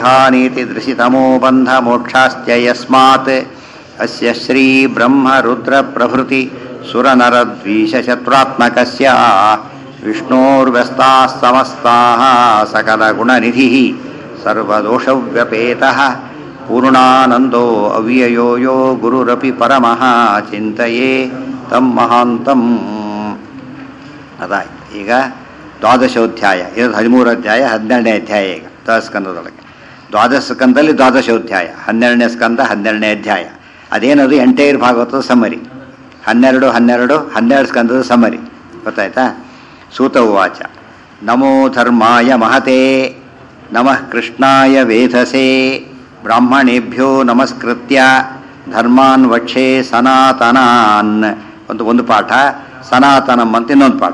नीति दृशितमो बन्धमोक्षाश्च यस्मात् अस्य श्रीब्रह्मरुद्रप्रभृति सुरनरद्वीषशत्रुरात्मकस्य विष्णोर्व्यस्ताः समस्ताः सकलगुणनिधिः सर्वदोषव्यपेतः पूर्णानन्दो अव्ययो यो गुरुरपि परमः ಚಿಂತೆಯೇ ತಂ ಮಹಾಂತಂ ಅದಾಯ್ತು ಈಗ ದ್ವಾದಶೋಧ್ಯಾಯ ಇದು ಹದಿಮೂರು ಅಧ್ಯಾಯ ಹನ್ನೆರಡನೇ ಅಧ್ಯಾಯ ಈಗ ದ್ವಾದಸ್ಕಂದದೊಳಗೆ ದ್ವಾದಶ ಸ್ಕಂದಲ್ಲಿ ದ್ವಾದಶೋಧ್ಯಾಯ ಹನ್ನೆರಡನೇ ಸ್ಕಂದ ಹನ್ನೆರಡನೇ ಅಧ್ಯಾಯ ಅದೇನದು ಎಂಟೈರ್ ಭಾಗವತದ ಸಮರಿ ಹನ್ನೆರಡು ಹನ್ನೆರಡು ಹನ್ನೆರಡು ಸ್ಕಂದದ ಸಮರಿ ಗೊತ್ತಾಯ್ತಾ ಸೂತ ಉವಾಚ ನಮೋ ಧರ್ಮಾಯ ಮಹತೆ ನಮಃ ಕೃಷ್ಣಾಯ ವೇಧಸೆ ಬ್ರಾಹ್ಮಣೇಭ್ಯೋ ನಮಸ್ಕೃತ್ಯ ಧರ್ಮಾನ್ ವಕ್ಷೆ ಸನಾತನಾನ್ ಒಂದು ಒಂದು ಪಾಠ ಸನಾತನಂ ಅಂತ ಇನ್ನೊಂದು ಪಾಠ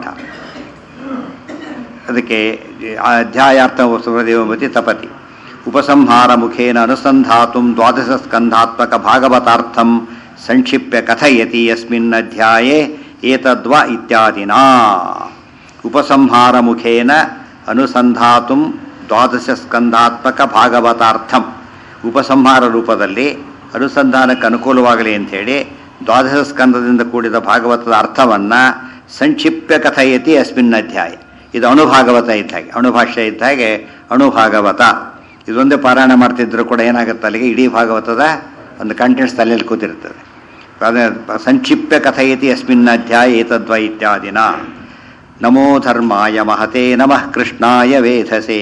ಅದಕ್ಕೆ ಆ ಅಧ್ಯಾಯಾರ್ಥ ಸುರದೇವಮತಿ ತಪತಿ ಉಪಸಂಹಾರ ಮುಖೇನ ಅನುಸಂಧಾತು ದ್ವಾದಶ ಸ್ಕಂಧಾತ್ಮಕ ಭಾಗವತಾರ್ಥಂ ಸಂಕ್ಷಿಪ್ಯ ಕಥಯತಿ ಯಸ್ಮಿನ್ ಅಧ್ಯಾಯೇ ಏತದ್ವ ಇತ್ಯಾದಿನಾ ಉಪಸಂಹಾರ ಮುಖೇನ ಅನುಸಂಧಾತು ದ್ವಾದಶ ಸ್ಕಂಧಾತ್ಮಕ ಭಾಗವತಾರ್ಥಂ ಉಪಸಂಹಾರ ರೂಪದಲ್ಲಿ ಅನುಸಂಧಾನಕ್ಕೆ ಅನುಕೂಲವಾಗಲಿ ಅಂಥೇಳಿ ದ್ವಾದಶ ಸ್ಕಂದದಿಂದ ಕೂಡಿದ ಭಾಗವತದ ಅರ್ಥವನ್ನು ಸಂಕ್ಷಿಪ್ಯ ಕಥಯತಿ ಅಸ್ಮಿನ್ ಅಧ್ಯಾಯ ಇದು ಅಣುಭಾಗವತ ಇದ್ದ ಹಾಗೆ ಅಣುಭಾಷ್ಯ ಇದ್ದ ಹಾಗೆ ಅಣುಭಾಗವತ ಇದೊಂದೇ ಪಾರಾಯಣ ಮಾಡ್ತಿದ್ರು ಕೂಡ ಏನಾಗುತ್ತೆ ಅಲ್ಲಿಗೆ ಇಡೀ ಭಾಗವತದ ಒಂದು ಕಂಟೆಂಟ್ಸ್ ತಲೆಯಲ್ಲಿ ಕೂತಿರ್ತದೆ ಅದೇ ಸಂಕ್ಷಿಪ್ಯ ಕಥಯತಿ ಅಸ್ಮಿನ್ ಅಧ್ಯಾಯ ಏತದ್ವ ಇತ್ಯಾದಿನ ನಮೋ ಧರ್ಮಾಯ ಮಹತೆ ನಮಃ ಕೃಷ್ಣಾಯ ವೇಧಸೆ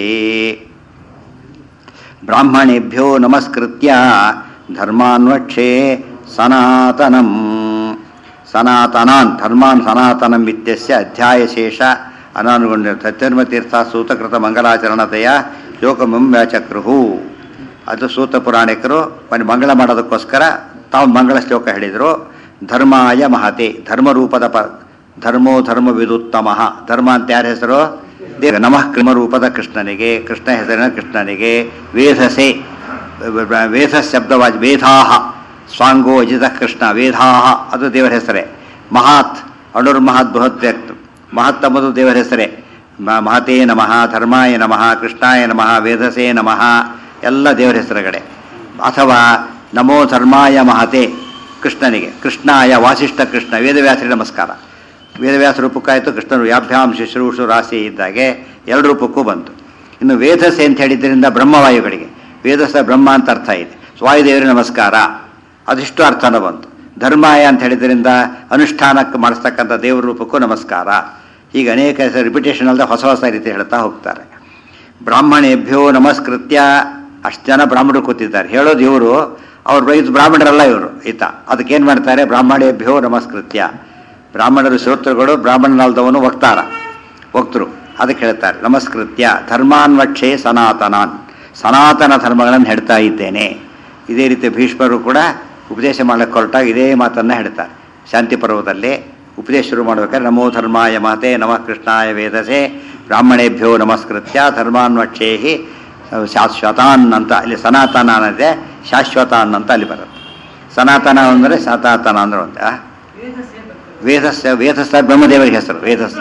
ಬ್ರಾಹ್ಮಣೇಭ್ಯೋ ನಮಸ್ಕೃತ್ಯ ಧರ್ಮಾನ್ವಕ್ಷೇ ಸನಾತನಂ ಸನಾತನಾನ್ ಧರ್ಮಾನ್ ಸನಾತನಂ ಇತ್ಯಸ್ಯ ಅಧ್ಯಾಯಶೇಷ ಅನಾನುಗೊಂಡ ಸತ್ಯರ್ಮತೀರ್ಥ ಸೂತಕೃತ ಮಂಗಲಾಚರಣತೆಯ ಲೋಕಮಂ ವ್ಯಾಚಕ್ರುಹು ಅದು ಸೂತ ಪುರಾಣಿಕರು ಮನೆ ಮಂಗಳ ಮಾಡೋದಕ್ಕೋಸ್ಕರ ತಾವು ಮಂಗಳ ಶ್ಲೋಕ ಹೇಳಿದರು ಧರ್ಮಾಯ ಮಹತೆ ಧರ್ಮರೂಪದ ಪ ಧರ್ಮೋ ಧರ್ಮ ವಿದುತ್ತಮ ಧರ್ಮ ಅಂತ ಯಾರ ಹೆಸರು ದೇವ ನಮಃ ಕ್ರಮರೂಪದ ಕೃಷ್ಣನಿಗೆ ಕೃಷ್ಣ ಹೆಸರಿನ ಕೃಷ್ಣನಿಗೆ ವೇಧಸೆ ವೇದ ಶಬ್ದವಾಗಿ ವೇದಾಹ ಸ್ವಾಂಗೋ ಅಜಿತ ಕೃಷ್ಣ ವೇದಾಹ ಅದು ದೇವರ ಹೆಸರೇ ಮಹಾತ್ ಅಣುರ್ಮಹತ್ ಬೃಹತ್ ವ್ಯಕ್ತ ಮಹತ್ ಎಂಬುದು ದೇವರ ಹೆಸರೇ ಮಹತೇ ನಮಃ ಧರ್ಮಾಯ ನಮಃ ಕೃಷ್ಣಾಯ ನಮಃ ವೇದಸೇ ನಮಃ ಎಲ್ಲ ದೇವರ ಹೆಸರುಗಳೇ ಅಥವಾ ನಮೋ ಧರ್ಮಾಯ ಮಹತೆ ಕೃಷ್ಣನಿಗೆ ಕೃಷ್ಣಾಯ ವಾಸಿಷ್ಠ ಕೃಷ್ಣ ವೇದವ್ಯಾಸರಿ ನಮಸ್ಕಾರ ವೇದವ್ಯಾಸ ರೂಪಕ್ಕಾಯಿತು ಕೃಷ್ಣನು ಯಾಭ್ಯಾಂ ಶುಶ್ರೂಷು ರಾಶಿ ಇದ್ದಾಗೆ ಎರಡು ರೂಪಕ್ಕೂ ಬಂತು ಇನ್ನು ವೇದಸೆ ಅಂತ ಹೇಳಿದ್ದರಿಂದ ಬ್ರಹ್ಮವಾಯುಗಳಿಗೆ ವೇದಸ ಬ್ರಹ್ಮ ಅಂತ ಅರ್ಥ ಇದೆ ವಾಯುದೇವರಿಗೆ ನಮಸ್ಕಾರ ಅದಿಷ್ಟು ಅರ್ಥನೂ ಬಂತು ಧರ್ಮಾಯ ಅಂತ ಹೇಳಿದ್ರಿಂದ ಅನುಷ್ಠಾನಕ್ಕೆ ಮಾಡಿಸ್ತಕ್ಕಂಥ ದೇವರ ರೂಪಕ್ಕೂ ನಮಸ್ಕಾರ ಹೀಗೆ ಅನೇಕ ರಿಪಿಟೇಷನ್ ಅಲ್ಲದೆ ಹೊಸ ಹೊಸ ರೀತಿ ಹೇಳ್ತಾ ಹೋಗ್ತಾರೆ ಬ್ರಾಹ್ಮಣೇಭ್ಯೋ ನಮಸ್ಕೃತ್ಯ ಅಷ್ಟು ಜನ ಬ್ರಾಹ್ಮಣರು ಕೂತಿದ್ದಾರೆ ಹೇಳೋದು ಇವರು ಅವ್ರು ಇದು ಬ್ರಾಹ್ಮಣರಲ್ಲ ಇವರು ಈತ ಅದಕ್ಕೇನು ಮಾಡ್ತಾರೆ ಬ್ರಾಹ್ಮಣೇಭ್ಯೋ ನಮಸ್ಕೃತ್ಯ ಬ್ರಾಹ್ಮಣರು ಶ್ರೋತೃಗಳು ಬ್ರಾಹ್ಮಣನಲ್ದವನು ವಕ್ತಾರ ವಕ್ತರು ಅದಕ್ಕೆ ಹೇಳ್ತಾರೆ ನಮಸ್ಕೃತ್ಯ ಧರ್ಮಾನ್ವಕ್ಷೆ ಸನಾತನಾನ್ ಸನಾತನ ಧರ್ಮಗಳನ್ನು ಹೇಳ್ತಾ ಇದ್ದೇನೆ ಇದೇ ರೀತಿ ಭೀಷ್ಮರು ಕೂಡ ಉಪದೇಶ ಮಾಡಕ್ಕೆ ಹೊರಟಾಗ ಇದೇ ಮಾತನ್ನು ಹೇಳ್ತಾರೆ ಶಾಂತಿ ಪರ್ವದಲ್ಲಿ ಉಪದೇಶ ಶುರು ಮಾಡ್ಬೇಕಾದ್ರೆ ನಮೋ ಧರ್ಮಾಯ ಮಾತೆ ನಮಃ ಕೃಷ್ಣಾಯ ವೇದಸೆ ಬ್ರಾಹ್ಮಣೇಭ್ಯೋ ನಮಸ್ಕೃತ್ಯ ಧರ್ಮಾನ್ವಕ್ಷೇಹಿ ಶಾಶ್ವತಾನ್ ಅಂತ ಇಲ್ಲಿ ಸನಾತನ ಅನ್ನದೆ ಶಾಶ್ವತಾನ್ ಅಂತ ಅಲ್ಲಿ ಬರುತ್ತೆ ಸನಾತನ ಅಂದರೆ ಸನಾತನ ಅಂದ್ರೆ ಒಂದು ವೇದಸ್ಸ ವೇದಸ್ಸ ಬ್ರಹ್ಮದೇವರಿಗೆ ಹೆಸರು ವೇದಸ್ಸ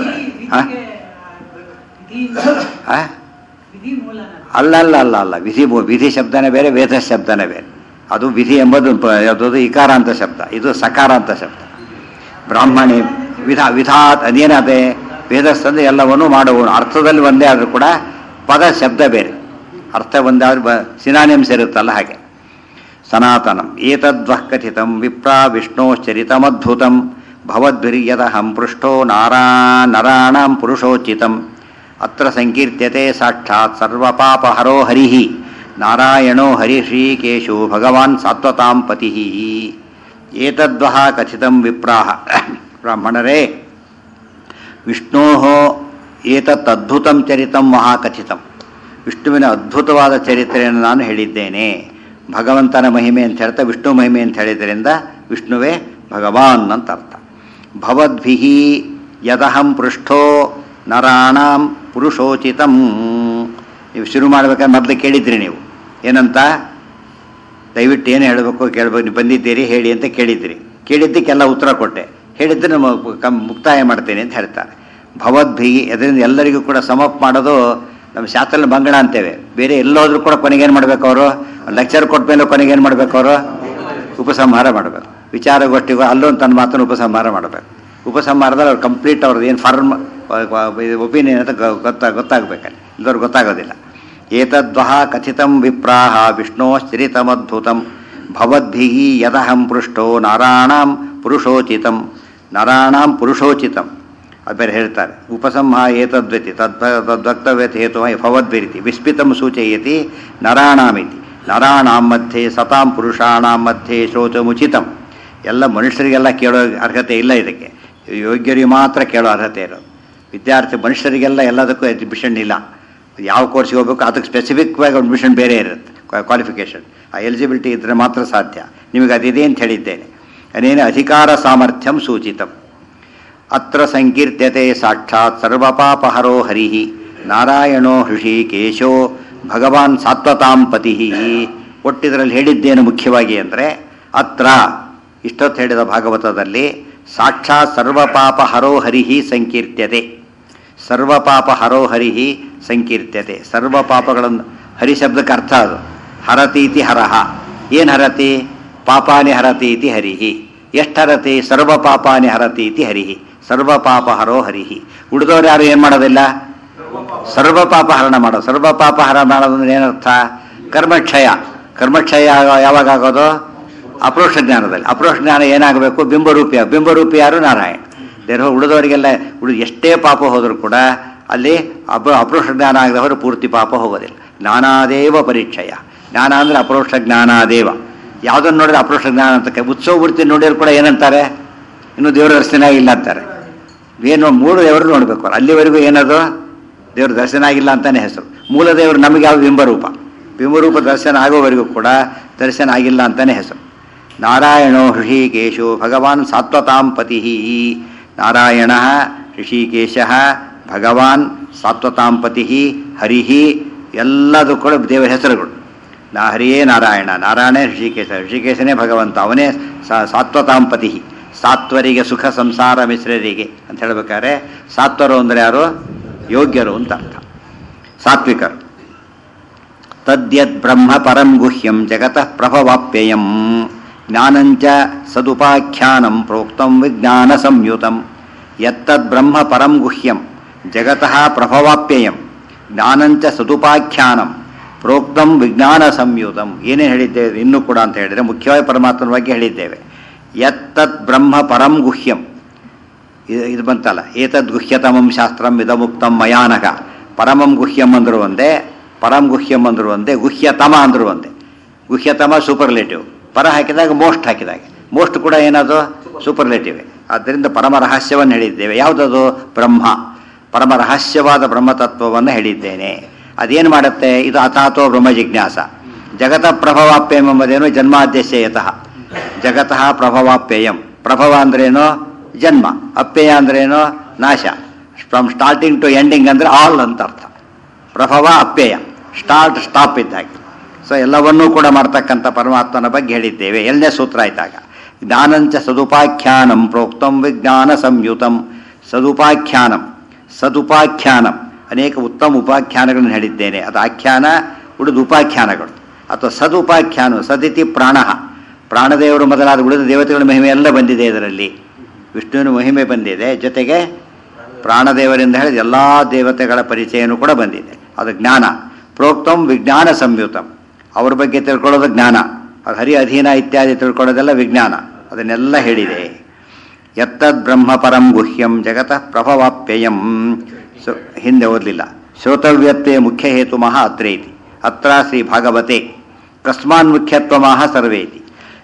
ಅಲ್ಲ ಅಲ್ಲ ಅಲ್ಲ ಅಲ್ಲ ವಿಧಿ ವಿಧಿ ಶಬ್ದನೇ ಬೇರೆ ವೇದ ಶಬ್ದನೇ ಬೇರೆ ಅದು ವಿಧಿ ಎಂಬುದು ಯಾವುದು ಇಕಾರ ಅಂತ ಶಬ್ದ ಇದು ಸಕಾರ ಅಂತ ಶಬ್ದ ಬ್ರಾಹ್ಮಣಿ ವಿಧ ವಿಧಾತ್ ಅದೇನದೆ ವೇದಸ್ಥಂದ್ರೆ ಎಲ್ಲವನ್ನೂ ಮಾಡುವನು ಅರ್ಥದಲ್ಲಿ ಒಂದೇ ಆದರೂ ಕೂಡ ಪದ ಶಬ್ದ ಬೇರೆ ಅರ್ಥ ಒಂದೇ ಆದ್ರೂ ಬ ಸಿನಾನಿಯಮ್ಸ್ ಇರುತ್ತಲ್ಲ ಹಾಗೆ ಸನಾತನಂ ಏತದ್ವಃ ಕಥಿತಂ ವಿಪ್ರಾ ವಿಷ್ಣೋಶ್ಚರಿತಮದ್ಭುತಂ ಭವದ್ಭಿರ್ಯದಹಂ ಪೃಷ್ಟೋ ನಾರಾ ನರಾಣಾಂ ಪುರುಷೋಚಿತಂ ಅತ್ರ ಸಂಕೀರ್ತ್ಯತೆ ಸಾಕ್ಷಾತ್ ಸರ್ವಪಾಪಹರೋ ಹರಿ ನಾರಾಯಣೋ ಹರಿಶ್ರೀಕೇಶು ಭಗವಾನ್ ಸಾತ್ವತಾಂ ಪತಿ ಏತದ್ವಹ ಕಥಿತಂ ವಿಪ್ರಾಹ ಬ್ರಾಹ್ಮಣರೇ ವಿಷ್ಣೋ ಏತತ್ತದ್ಭುತಂ ಚರಿತಂ ಮಹಾಕಥಿತಂ ವಿಷ್ಣುವಿನ ಅದ್ಭುತವಾದ ಚರಿತ್ರೆಯನ್ನು ನಾನು ಹೇಳಿದ್ದೇನೆ ಭಗವಂತನ ಮಹಿಮೆ ಅಂತ ಹೇಳ್ತಾ ವಿಷ್ಣು ಮಹಿಮೆ ಅಂತ ಹೇಳಿದ್ರಿಂದ ವಿಷ್ಣುವೇ ಭಗವಾನ್ ಅಂತ ಅರ್ಥ ಭವದ್ಭಿ ಯದಹಂ ಪೃಷ್ಠೋ ನರಾಣಾಂ ಪುರುಷೋಚಿತಂ ನೀವು ಶುರು ಮಾಡ್ಬೇಕಾದ್ರೆ ಮೊದಲು ಕೇಳಿದ್ರಿ ನೀವು ಏನಂತ ದಯವಿಟ್ಟು ಏನು ಹೇಳಬೇಕು ಕೇಳಬೇಕು ನೀವು ಬಂದಿದ್ದೀರಿ ಹೇಳಿ ಅಂತ ಕೇಳಿದ್ರಿ ಕೇಳಿದ್ದಕ್ಕೆಲ್ಲ ಉತ್ತರ ಕೊಟ್ಟೆ ಹೇಳಿದ್ರೆ ನಮ್ಮ ಕಮ್ ಮುಕ್ತಾಯ ಮಾಡ್ತೇನೆ ಅಂತ ಹೇಳ್ತಾರೆ ಭವದ್ಭಿ ಅದರಿಂದ ಎಲ್ಲರಿಗೂ ಕೂಡ ಸಮಪ್ ಮಾಡೋದು ನಮ್ಮ ಶಾಸ್ತ್ರದಲ್ಲಿ ಮಂಗಳ ಅಂತೇವೆ ಬೇರೆ ಎಲ್ಲೋದ್ರೂ ಕೂಡ ಕೊನೆಗೇನು ಮಾಡಬೇಕು ಅವರು ಲೆಕ್ಚರ್ ಕೊಟ್ಟ ಮೇಲೆ ಕೊನೆಗೇನು ಮಾಡಬೇಕು ಅವರು ಉಪಸಂಹಾರ ಮಾಡಬೇಕು ವಿಚಾರಗೋಷ್ಠಿಗೂ ಅಲ್ಲೊಂದು ತನ್ನ ಮಾತನ್ನು ಉಪಸಂಹಾರ ಮಾಡಬೇಕು ಉಪಸಂಹಾರದಲ್ಲಿ ಅವ್ರು ಕಂಪ್ಲೀಟ್ ಅವ್ರದ್ದು ಏನು ಫಾರ್ಮ್ ಒಪಿನಿಯನ್ ಅಂತ ಗೊ- ಗೊತ್ತಾ ಗೊತ್ತಾಗಬೇಕಲ್ಲಿ ಇಲ್ಲದವ್ರು ಗೊತ್ತಾಗೋದಿಲ್ಲ ಏತದ್ವಹ ಕಥಿತಂ ವಿಪ್ರಾಹ ವಿಷ್ಣೋ ಚರಿತಮದ್ಭುತಂ ಭವದ್ಭಿ ಯದಹಂ ಪೃಷ್ಟೋ ನಾರಾಣಾಂ ಪುರುಷೋಚಿತಂ ನರಾಣಾಂ ಪುರುಷೋಚಿತಂ ಅದು ಬೇರೆ ಹೇಳ್ತಾರೆ ಉಪಸಂಹ ಏತದ್ವತಿ ತದ್ ತದ್ವಕ್ತವ್ಯತೆ ಹೇತು ಭವದ್ಭಿರಿತಿ ವಿಸ್ಮಿತಂ ಸೂಚಯತಿ ನರಾಣಾಮಿತಿ ನರಾಣಾಂ ಮಧ್ಯೆ ಸತಾಂ ಪುರುಷಾಣಾಂ ಮಧ್ಯೆ ಶೋಚಮುಚಿತಂ ಎಲ್ಲ ಮನುಷ್ಯರಿಗೆಲ್ಲ ಕೇಳೋ ಅರ್ಹತೆ ಇಲ್ಲ ಇದಕ್ಕೆ ಯೋಗ್ಯರಿಗೆ ಮಾತ್ರ ಕೇಳೋ ಅರ್ಹತೆ ಇರೋದು ವಿದ್ಯಾರ್ಥಿ ಮನುಷ್ಯರಿಗೆಲ್ಲ ಎಲ್ಲದಕ್ಕೂ ಅಡ್ಮಿಷನ್ ಇಲ್ಲ ಯಾವ ಕೋರ್ಸ್ಗೆ ಹೋಗ್ಬೇಕು ಅದಕ್ಕೆ ಸ್ಪೆಸಿಫಿಕ್ ಆಗಿ ಅಡ್ಮಿಷನ್ ಬೇರೆ ಇರುತ್ತೆ ಕ್ವಾಲಿಫಿಕೇಷನ್ ಆ ಎಲಿಜಿಬಿಲಿಟಿ ಇದ್ದರೆ ಮಾತ್ರ ಸಾಧ್ಯ ನಿಮಗೆ ಅದಿದೆ ಅಂತ ಹೇಳಿದ್ದೇನೆ ಅನೇನ ಅಧಿಕಾರ ಸಾಮರ್ಥ್ಯಂ ಸೂಚಿತಂ ಅತ್ರ ಸಂಕೀರ್ತ್ಯತೆ ಸಾಕ್ಷಾತ್ ಸರ್ವಪಾಪಹರೋ ಹರಿ ನಾರಾಯಣೋ ಹೃಷಿಕೇಶೋ ಭಗವಾನ್ ಸಾತ್ವತಾಂ ಪತಿ ಒಟ್ಟಿದರಲ್ಲಿ ಹೇಳಿದ್ದೇನು ಮುಖ್ಯವಾಗಿ ಅಂದರೆ ಅತ್ರ ಇಷ್ಟೊತ್ತು ಹೇಳಿದ ಭಾಗವತದಲ್ಲಿ ಸಾಕ್ಷಾತ್ ಸರ್ವಪಾಪ ಹರೋ ಹರಿಹಿ ಸಂಕೀರ್ತ್ಯತೆ ಸರ್ವಪಾಪ ಹರೋ ಹರಿಹಿ ಸಂಕೀರ್ತ್ಯತೆ ಸರ್ವ ಪಾಪಗಳನ್ನು ಹರಿ ಶಬ್ದಕ್ಕೆ ಅರ್ಥ ಅದು ಹರತೀತಿ ಹರಹ ಏನು ಹರತಿ ಪಾಪಾನಿ ಹರತೀತಿ ಹರಿಹಿ ಎಷ್ಟು ಹರತಿ ಸರ್ವ ಪಾಪಾನಿ ಹರತೀತಿ ಹರಿಹಿ ಸರ್ವ ಪಾಪ ಹರೋ ಹರಿಹಿ ಉಳಿದವ್ರು ಯಾರು ಏನು ಮಾಡೋದಿಲ್ಲ ಸರ್ವ ಪಾಪ ಹರಣ ಮಾಡೋದು ಸರ್ವ ಪಾಪ ಹರಣ ಮಾಡೋದಂದ್ರೆ ಏನರ್ಥ ಕರ್ಮಕ್ಷಯ ಕರ್ಮಕ್ಷಯ ಆಗ- ಯಾವಾಗ ಆಗೋದು ಅಪ್ರೋಷ ಜ್ಞಾನದಲ್ಲಿ ಅಪ್ರೋಷ ಜ್ಞಾನ ಏನಾಗಬೇಕು ಬಿಂಬರೂಪಿ ಬಿಂಬರೂಪಿ ಯಾರು ನಾರಾಯಣ ದೇವ್ರ ಉಳಿದವರಿಗೆಲ್ಲ ಉಳಿದ ಎಷ್ಟೇ ಪಾಪ ಹೋದರೂ ಕೂಡ ಅಲ್ಲಿ ಅಪ ಅಪ್ರೋಷ ಜ್ಞಾನ ಆಗದವರು ಪೂರ್ತಿ ಪಾಪ ಹೋಗೋದಿಲ್ಲ ಜ್ಞಾನಾದೇವ ಪರೀಕ್ಷೆಯ ಜ್ಞಾನ ಅಂದರೆ ಅಪ್ರೋಕ್ಷ ಜ್ಞಾನಾದೇವ ಯಾವುದನ್ನು ನೋಡಿದ್ರೆ ಅಪ್ರೋಕ್ಷ ಜ್ಞಾನ ಅಂತ ಕ- ಉತ್ಸವ ಮೂರ್ತಿ ನೋಡಿದ್ರು ಕೂಡ ಏನಂತಾರೆ ಇನ್ನು ದೇವರ ದರ್ಶನ ಆಗಿಲ್ಲ ಅಂತಾರೆ ಏನು ಮೂರು ದೇವರು ನೋಡಬೇಕು ಅವ್ರು ಅಲ್ಲಿವರೆಗೂ ಏನದು ದೇವ್ರ ದರ್ಶನ ಆಗಿಲ್ಲ ಅಂತಾನೆ ಹೆಸರು ಮೂಲ ದೇವರು ನಮಗೆ ಯಾವ ಬಿಂಬರೂಪ ಬಿಂಬರೂಪ ದರ್ಶನ ಆಗೋವರೆಗೂ ಕೂಡ ದರ್ಶನ ಆಗಿಲ್ಲ ಅಂತಾನೆ ಹೆಸರು ನಾರಾಯಣೋ ಹೃಷಿಕೇಶೋ ಭಗವಾನ್ ಸಾತ್ವತಾಂ ಪತಿ ನಾರಾಯಣ ಋಷಿಕೇಶ ಭಗವಾನ್ ಸಾತ್ವತಾಂ ಪತಿ ಹರಿಹಿ ಎಲ್ಲದೂ ಕೂಡ ದೇವರ ಹೆಸರುಗಳು ನಾ ಹರಿಯೇ ನಾರಾಯಣ ನಾರಾಯಣ ಋಷಿಕೇಶ ಋಷಿಕೇಶನೇ ಭಗವಂತ ಅವನೇ ಸಾ- ಸಾತ್ವತಾಂ ಪತಿ ಸಾತ್ವರಿಗೆ ಸುಖ ಸಂಸಾರ ಮಿಶ್ರರಿಗೆ ಅಂತ ಹೇಳ್ಬೇಕಾದ್ರೆ ಸಾತ್ವರು ಅಂದರೆ ಯಾರು ಯೋಗ್ಯರು ಅಂತ ಅರ್ಥ ಸಾತ್ವಿಕರು ತದ್ಯದ್ ಬ್ರಹ್ಮ ಪರಂ ಗುಹ್ಯಂ ಜಗತಃ ಪ್ರಭವಾಪ್ಯಯಂ ಜ್ಞಾನಂಚ ಸದುಪಾಖ್ಯಾನಂ ಪ್ರೋಕ್ತಂ ವಿಜ್ಞಾನ ಸಂಯುತಂ ಯತ್ತದ್ ಬ್ರಹ್ಮ ಪರಂ ಗುಹ್ಯಂ ಜಗತಃ ಪ್ರಭವಾಪ್ಯಯಂ ಜ್ಞಾನಂಚ ಸದುಪಾಖ್ಯಾನಂ ಪ್ರೋಕ್ತಂ ವಿಜ್ಞಾನ ಸಂಯುತಂ ಏನೇನು ಹೇಳಿದ್ದೇವೆ ಇನ್ನೂ ಕೂಡ ಅಂತ ಹೇಳಿದರೆ ಮುಖ್ಯವಾಗಿ ಪರಮಾತ್ಮನ ಬಗ್ಗೆ ಹೇಳಿದ್ದೇವೆ ಯತ್ತದ್ ಬ್ರಹ್ಮ ಪರಂ ಗುಹ್ಯಂ ಇದು ಇದು ಬಂತಲ್ಲ ಏತದ್ ಗುಹ್ಯತಮಂ ಶಾಸ್ತ್ರಂ ಇದಮುಕ್ತಂ ಮಯಾನಕ ಪರಮಂ ಗುಹ್ಯಂ ಅಂದ್ರು ಒಂದೇ ಪರಂ ಗುಹ್ಯಂ ಅಂದ್ರು ಒಂದೇ ಗುಹ್ಯತಮ ಅಂದ್ರು ಒಂದೇ ಗುಹ್ಯತಮ ಸೂಪರ್ಲೇಟಿವ್ ಪರ ಹಾಕಿದಾಗ ಮೋಸ್ಟ್ ಹಾಕಿದಾಗ ಮೋಸ್ಟ್ ಕೂಡ ಏನದು ಸೂಪರ್ಲೇಟಿವ್ ಆದ್ದರಿಂದ ಪರಮ ರಹಸ್ಯವನ್ನು ಹೇಳಿದ್ದೇವೆ ಯಾವುದದು ಬ್ರಹ್ಮ ಪರಮ ರಹಸ್ಯವಾದ ಬ್ರಹ್ಮತತ್ವವನ್ನು ಹೇಳಿದ್ದೇನೆ ಅದೇನು ಮಾಡುತ್ತೆ ಇದು ಅಥಾತೋ ಬ್ರಹ್ಮ ಜಿಜ್ಞಾಸ ಜಗತ ಪ್ರಭವಾಪ್ಯಂ ಎಂಬುದೇನು ಜನ್ಮಾದ್ಯಶಯತಃ ಜಗತಃ ಪ್ರಭವಾಪ್ಯಯಂ ಪ್ರಭವ ಅಂದ್ರೇನು ಜನ್ಮ ಅಪ್ಯಯ ಅಂದ್ರೇನು ನಾಶ ಫ್ರಮ್ ಸ್ಟಾರ್ಟಿಂಗ್ ಟು ಎಂಡಿಂಗ್ ಅಂದ್ರೆ ಆಲ್ ಅಂತ ಅರ್ಥ ಪ್ರಭವ ಅಪ್ಯಯ ಸ್ಟಾರ್ಟ್ ಸ್ಟಾಪ್ ಇದ್ದಾಗೆ ಸೊ ಎಲ್ಲವನ್ನೂ ಕೂಡ ಮಾಡ್ತಕ್ಕಂಥ ಪರಮಾತ್ಮನ ಬಗ್ಗೆ ಹೇಳಿದ್ದೇವೆ ಎರಡನೇ ಸೂತ್ರ ಆಯ್ತಾಗ ಜ್ಞಾನಂಚ ಸದುಪಾಖ್ಯಾನಂ ಪ್ರೋಕ್ತಂ ವಿಜ್ಞಾನ ಸಂಯುತಂ ಸದುಪಾಖ್ಯಾನಂ ಸದುಪಾಖ್ಯಾನಂ ಅನೇಕ ಉತ್ತಮ ಉಪಾಖ್ಯಾನಗಳನ್ನು ಹೇಳಿದ್ದೇನೆ ಅದು ಆಖ್ಯಾನ ಉಳಿದ ಉಪಾಖ್ಯಾನಗಳು ಅಥವಾ ಸದುಪಾಖ್ಯಾನ ಸದಿತಿ ಪ್ರಾಣ ಪ್ರಾಣದೇವರು ಮೊದಲಾದ ಉಳಿದ ದೇವತೆಗಳ ಮಹಿಮೆ ಎಲ್ಲ ಬಂದಿದೆ ಇದರಲ್ಲಿ ವಿಷ್ಣುವಿನ ಮಹಿಮೆ ಬಂದಿದೆ ಜೊತೆಗೆ ಪ್ರಾಣದೇವರಿಂದ ಹೇಳಿದ ಎಲ್ಲ ದೇವತೆಗಳ ಪರಿಚಯನೂ ಕೂಡ ಬಂದಿದೆ ಅದು ಜ್ಞಾನ ಪ್ರೋಕ್ತಂ ವಿಜ್ಞಾನ ಸಂಯುತಂ ಅವ್ರ ಬಗ್ಗೆ ತಿಳ್ಕೊಳ್ಳೋದು ಜ್ಞಾನ ಅದು ಹರಿ ಅಧೀನ ಇತ್ಯಾದಿ ತಿಳ್ಕೊಳ್ಳೋದೆಲ್ಲ ವಿಜ್ಞಾನ ಅದನ್ನೆಲ್ಲ ಹೇಳಿದೆ ಯತ್ತದ್ ಬ್ರಹ್ಮ ಪರಂ ಗುಹ್ಯಂ ಜಗತಃ ಪ್ರಭವಾಪ್ಯಯಂ ಸೊ ಹಿಂದೆ ಓದಲಿಲ್ಲ ಶ್ರೋತವ್ಯತ್ವೇ ಮುಖ್ಯ ಹೇತು ಮಹಾ ಅತ್ರ ಇತಿ ಅತ್ರ ಶ್ರೀ ಭಾಗವತೆ ಕಸ್ಮಾನ್ ಮುಖ್ಯತ್ವ ಮಹ ಸರ್ವೇತಿ